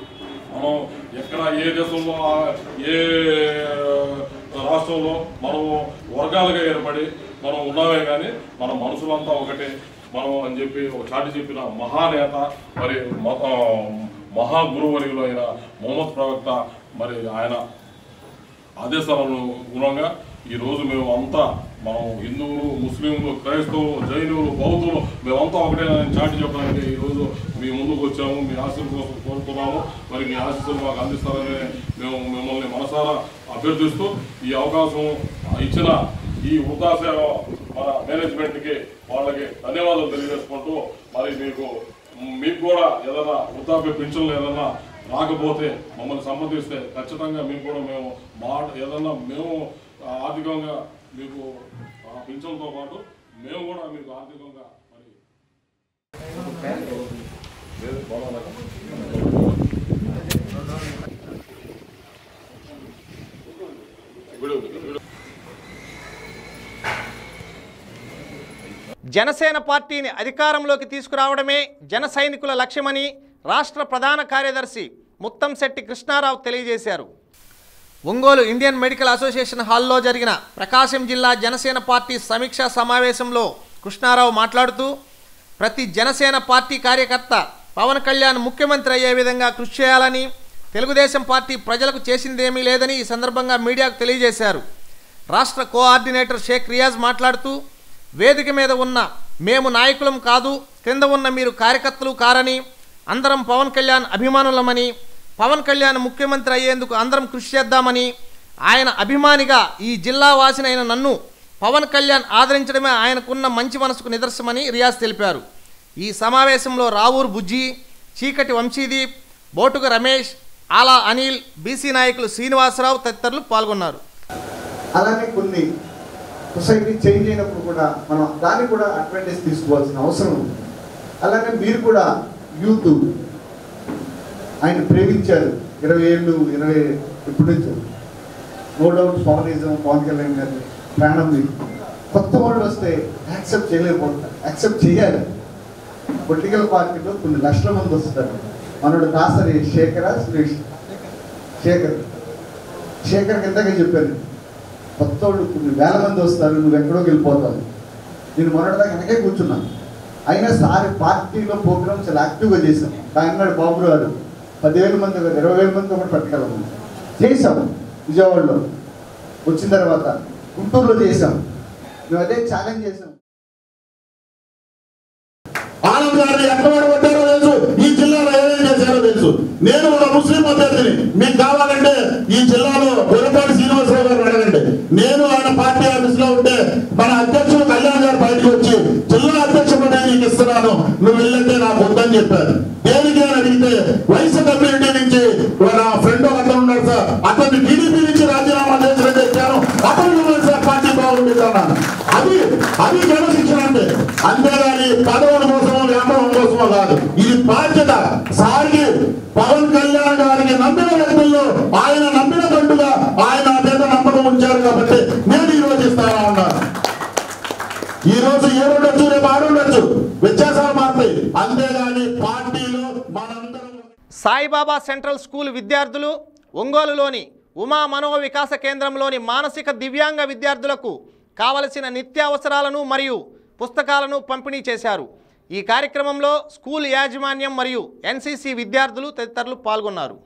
మనం ఎక్కడ ఏ దేశంలో ఆ- ఏ రాష్ట్రంలో మనం వర్గాలుగా ఏర్పడి మనం ఉన్నామే కానీ మన మనుషులంతా ఒకటే మనం అని చెప్పి ఒక చాటి చెప్పిన మహానేత మరి మ- ఆ, మహాగురువర్యులు అయిన మొహమ్మద్ ప్రవక్త మరి ఆయన ఆదేశాలను గుణంగా ఈ రోజు మేము అంతా మనం హిందువులు ముస్లింలు క్రైస్తవులు జైనులు బౌద్ధులు మేమంతా ఒకటే అని చాటి చెప్పడానికి ఈ రోజు మీ ముందుకు వచ్చాము మీ ఆశీస్సుల కోసం కోరుతున్నాము మరి మీ ఆశీస్సులు మాకు అందిస్తారని మేము మిమ్మల్ని మనసారా అభ్యర్థిస్తూ ఈ అవకాశం ఇచ్చిన ఈ వృద్ధాసేవ మన మేనేజ్మెంట్కి వాళ్ళకి ధన్యవాదాలు తెలియజేసుకుంటూ మరి మీకు మీకు కూడా ఏదైనా వృద్ధాప్య పింఛన్లు ఏదైనా రాకపోతే మమ్మల్ని సంప్రదిస్తే ఖచ్చితంగా మీకు కూడా మేము మాట ఏదన్నా మేము ఆ, ఆర్థికంగా మీకు ఆ పింఛన్తో పాటు మేము కూడా మీకు ఆర్థికంగా మరి లేదు, బాగున్నారా? విడు, విడు. జనసేన పార్టీని అధికారంలోకి తీసుకురావడమే జన సైనికుల లక్ష్యమని రాష్ట్ర ప్రధాన కార్యదర్శి ముత్తంశెట్టి కృష్ణారావు తెలియజేశారు ఒంగోలు ఇండియన్ మెడికల్ అసోసియేషన్ హాల్లో జరిగిన ప్రకాశం జిల్లా జనసేన పార్టీ సమీక్షా సమావేశంలో కృష్ణారావు మాట్లాడుతూ ప్రతి జనసేన పార్టీ కార్యకర్త పవన్ కళ్యాణ్ ముఖ్యమంత్రి అయ్యే విధంగా కృషి చేయాలని తెలుగుదేశం పార్టీ ప్రజలకు చేసిందేమీ లేదని ఈ సందర్భంగా మీడియాకు తెలియజేశారు రాష్ట్ర కోఆర్డినేటర్ షేక్ రియాజ్ మాట్లాడుతూ వేదిక మీద ఉన్న మేము నాయకులం కాదు క్రింద ఉన్న మీరు కార్యకర్తలు కారని అందరం పవన్ కళ్యాణ్ అభిమానులమని పవన్ కళ్యాణ్ ముఖ్యమంత్రి అయ్యేందుకు అందరం కృషి చేద్దామని ఆయన అభిమానిగా ఈ జిల్లా వాసినైన నన్ను పవన్ కళ్యాణ్ ఆదరించడమే ఆయనకున్న మంచి మనసుకు నిదర్శనమని రియాజ్ తెలిపారు ఈ సమావేశంలో రావూరు బుజ్జి చీకటి వంశీదీప్ బోటుక రమేష్ ఆలా అనిల్ బీసీ నాయకులు శ్రీనివాసరావు తదితరులు పాల్గొన్నారు అలానే కొన్ని సొసైటీ చేంజ్ అయినప్పుడు కూడా మనం దాన్ని కూడా అడ్వాంటేజ్ తీసుకోవాల్సిన అవసరం ఉంది అలానే మీరు కూడా యూత్ ఆయన ప్రేమించారు ఇరవై ఏళ్ళు ఇరవై ఇప్పటి నుంచి నో డౌట్ పవనిజం పవన్ కళ్యాణ్ గారి ప్రాణం మీకు కొత్త వాళ్ళు వస్తే యాక్సెప్ట్ చేయలేకపోతారు యాక్సెప్ట్ చేయాలి పొలిటికల్ పార్టీలో కొన్ని లక్షల మంది వస్తారు మనోడు దాసరి శేఖర సురేష్ శేఖర్ శేఖర్ కిందగా చెప్పాను కొత్త వాళ్ళు కొన్ని వేల మంది వస్తారు నువ్వు ఎక్కడోకి వెళ్ళిపోతావు నేను మొన్నటిదాకా వెనకే కూర్చున్నాను అయినా సార్ పార్టీలో ప్రోగ్రామ్స్ చాలా యాక్టివ్గా చేశాం కాకినాడ బాబు గారు పదివేల మంది కాదు, ఇరవై వేల మంది కూడా పట్టుకెళ్ళము చేసాం విజయవాడలో వచ్చిన తర్వాత గుంటూరులో చేసాం మేము అదే ఛాలెంజ్ చేసాం ఆనంద్ గారిని ఎక్కడ కొట్టారో తెలుసు ఈ జిల్లాలో ఏమేం చేశారో తెలుసు నేను ఒక ముస్లిం అభ్యర్థిని మీకు కావాలంటే ఈ జిల్లాలో గురపాటి శ్రీనివాసరావు గారు అడగండి నేను ఆయన పార్టీ ఆఫీస్ లో ఉంటే మన అధ్యక్షుడు కళ్యాణ్ గారు బయటకు వచ్చి జిల్లా అధ్యక్ష పదవి నీకు ఇస్తున్నాను నువ్వు వెళ్ళంటే నాకు వద్దని చెప్పారు దేనికి అని అడిగితే వయసు కమ్యూనిటీ నుంచి నా ఫ్రెండ్ ఒక అతను ఉన్నాడు సార్ అతన్ని టీడీపీ నుంచి రాజీనామా చేసినట్టు చెప్పాను అతను ఇవ్వండి సార్ పార్టీ బాగుండేది అన్నాను అది అది క్రమశిక్షణ అంటే అంతేగాని పదవుల కోసమో వ్యాపారం కోసమో కాదు ఇది బాధ్యత సార్కి పవన్ కళ్యాణ్ గారికి నమ్మిన వ్యక్తుల్లో ఆయన నమ్మిన బండుగా ఆయన నా మీద నమ్మకం ఉంచారు కాబట్టి నేను ఈ రోజు ఇస్తానా ఉన్నాను ఈ రోజు ఏ ఉండొచ్చు రేపు ఆడు ఉండొచ్చు వ్యత్యాసాలు మారుతాయి అంతేగాని పార్టీలో మనందరం సాయిబాబా సెంట్రల్ స్కూల్ విద్యార్థులు ఒంగోలులోని ఉమా మనో వికాస కేంద్రంలోని మానసిక దివ్యాంగ విద్యార్థులకు కావలసిన నిత్యావసరాలను మరియు పుస్తకాలను పంపిణీ చేశారు ఈ కార్యక్రమంలో స్కూల్ యాజమాన్యం మరియు ఎన్సీసీ విద్యార్థులు తదితరులు పాల్గొన్నారు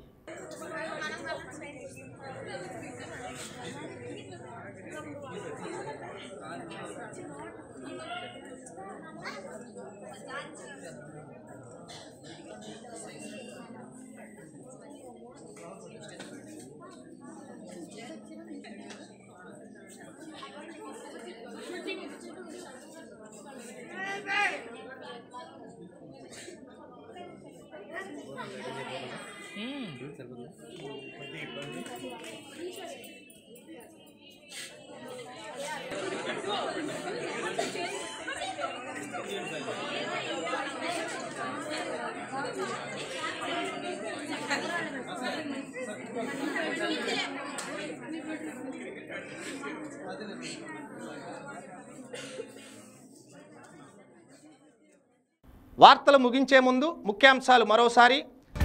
వార్తలు ముగించే ముందు ముఖ్యాంశాలు మరోసారి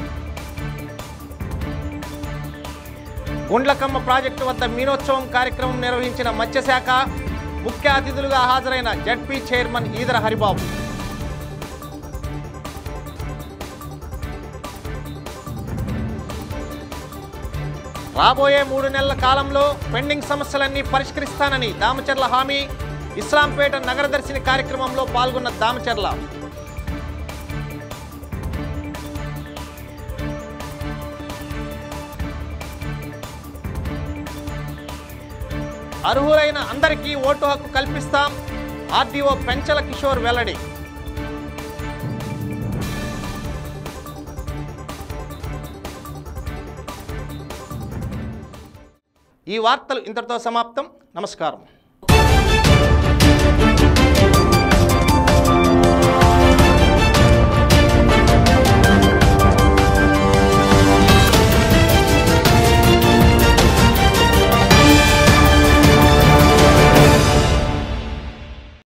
గుండ్లకమ్మ ప్రాజెక్టు వద్ద మీనోత్సవం కార్యక్రమం నిర్వహించిన మత్స్యశాఖ ముఖ్య అతిథులుగా హాజరైన జడ్పీ చైర్మన్ ఈదర హరిబాబు రాబోయే మూడు నెలల కాలంలో పెండింగ్ సమస్యలన్నీ పరిష్కరిస్తానని దామచర్ల హామీ ఇస్లాంపేట నగరదర్శిని కార్యక్రమంలో పాల్గొన్న దామచర్ల అర్హులైన అందరికీ ఓటు హక్కు కల్పిస్తాం ఆర్డీఓ పెంచల కిషోర్ వెల్లడి ఈ వార్తలు ఇంతటితో సమాప్తం నమస్కారం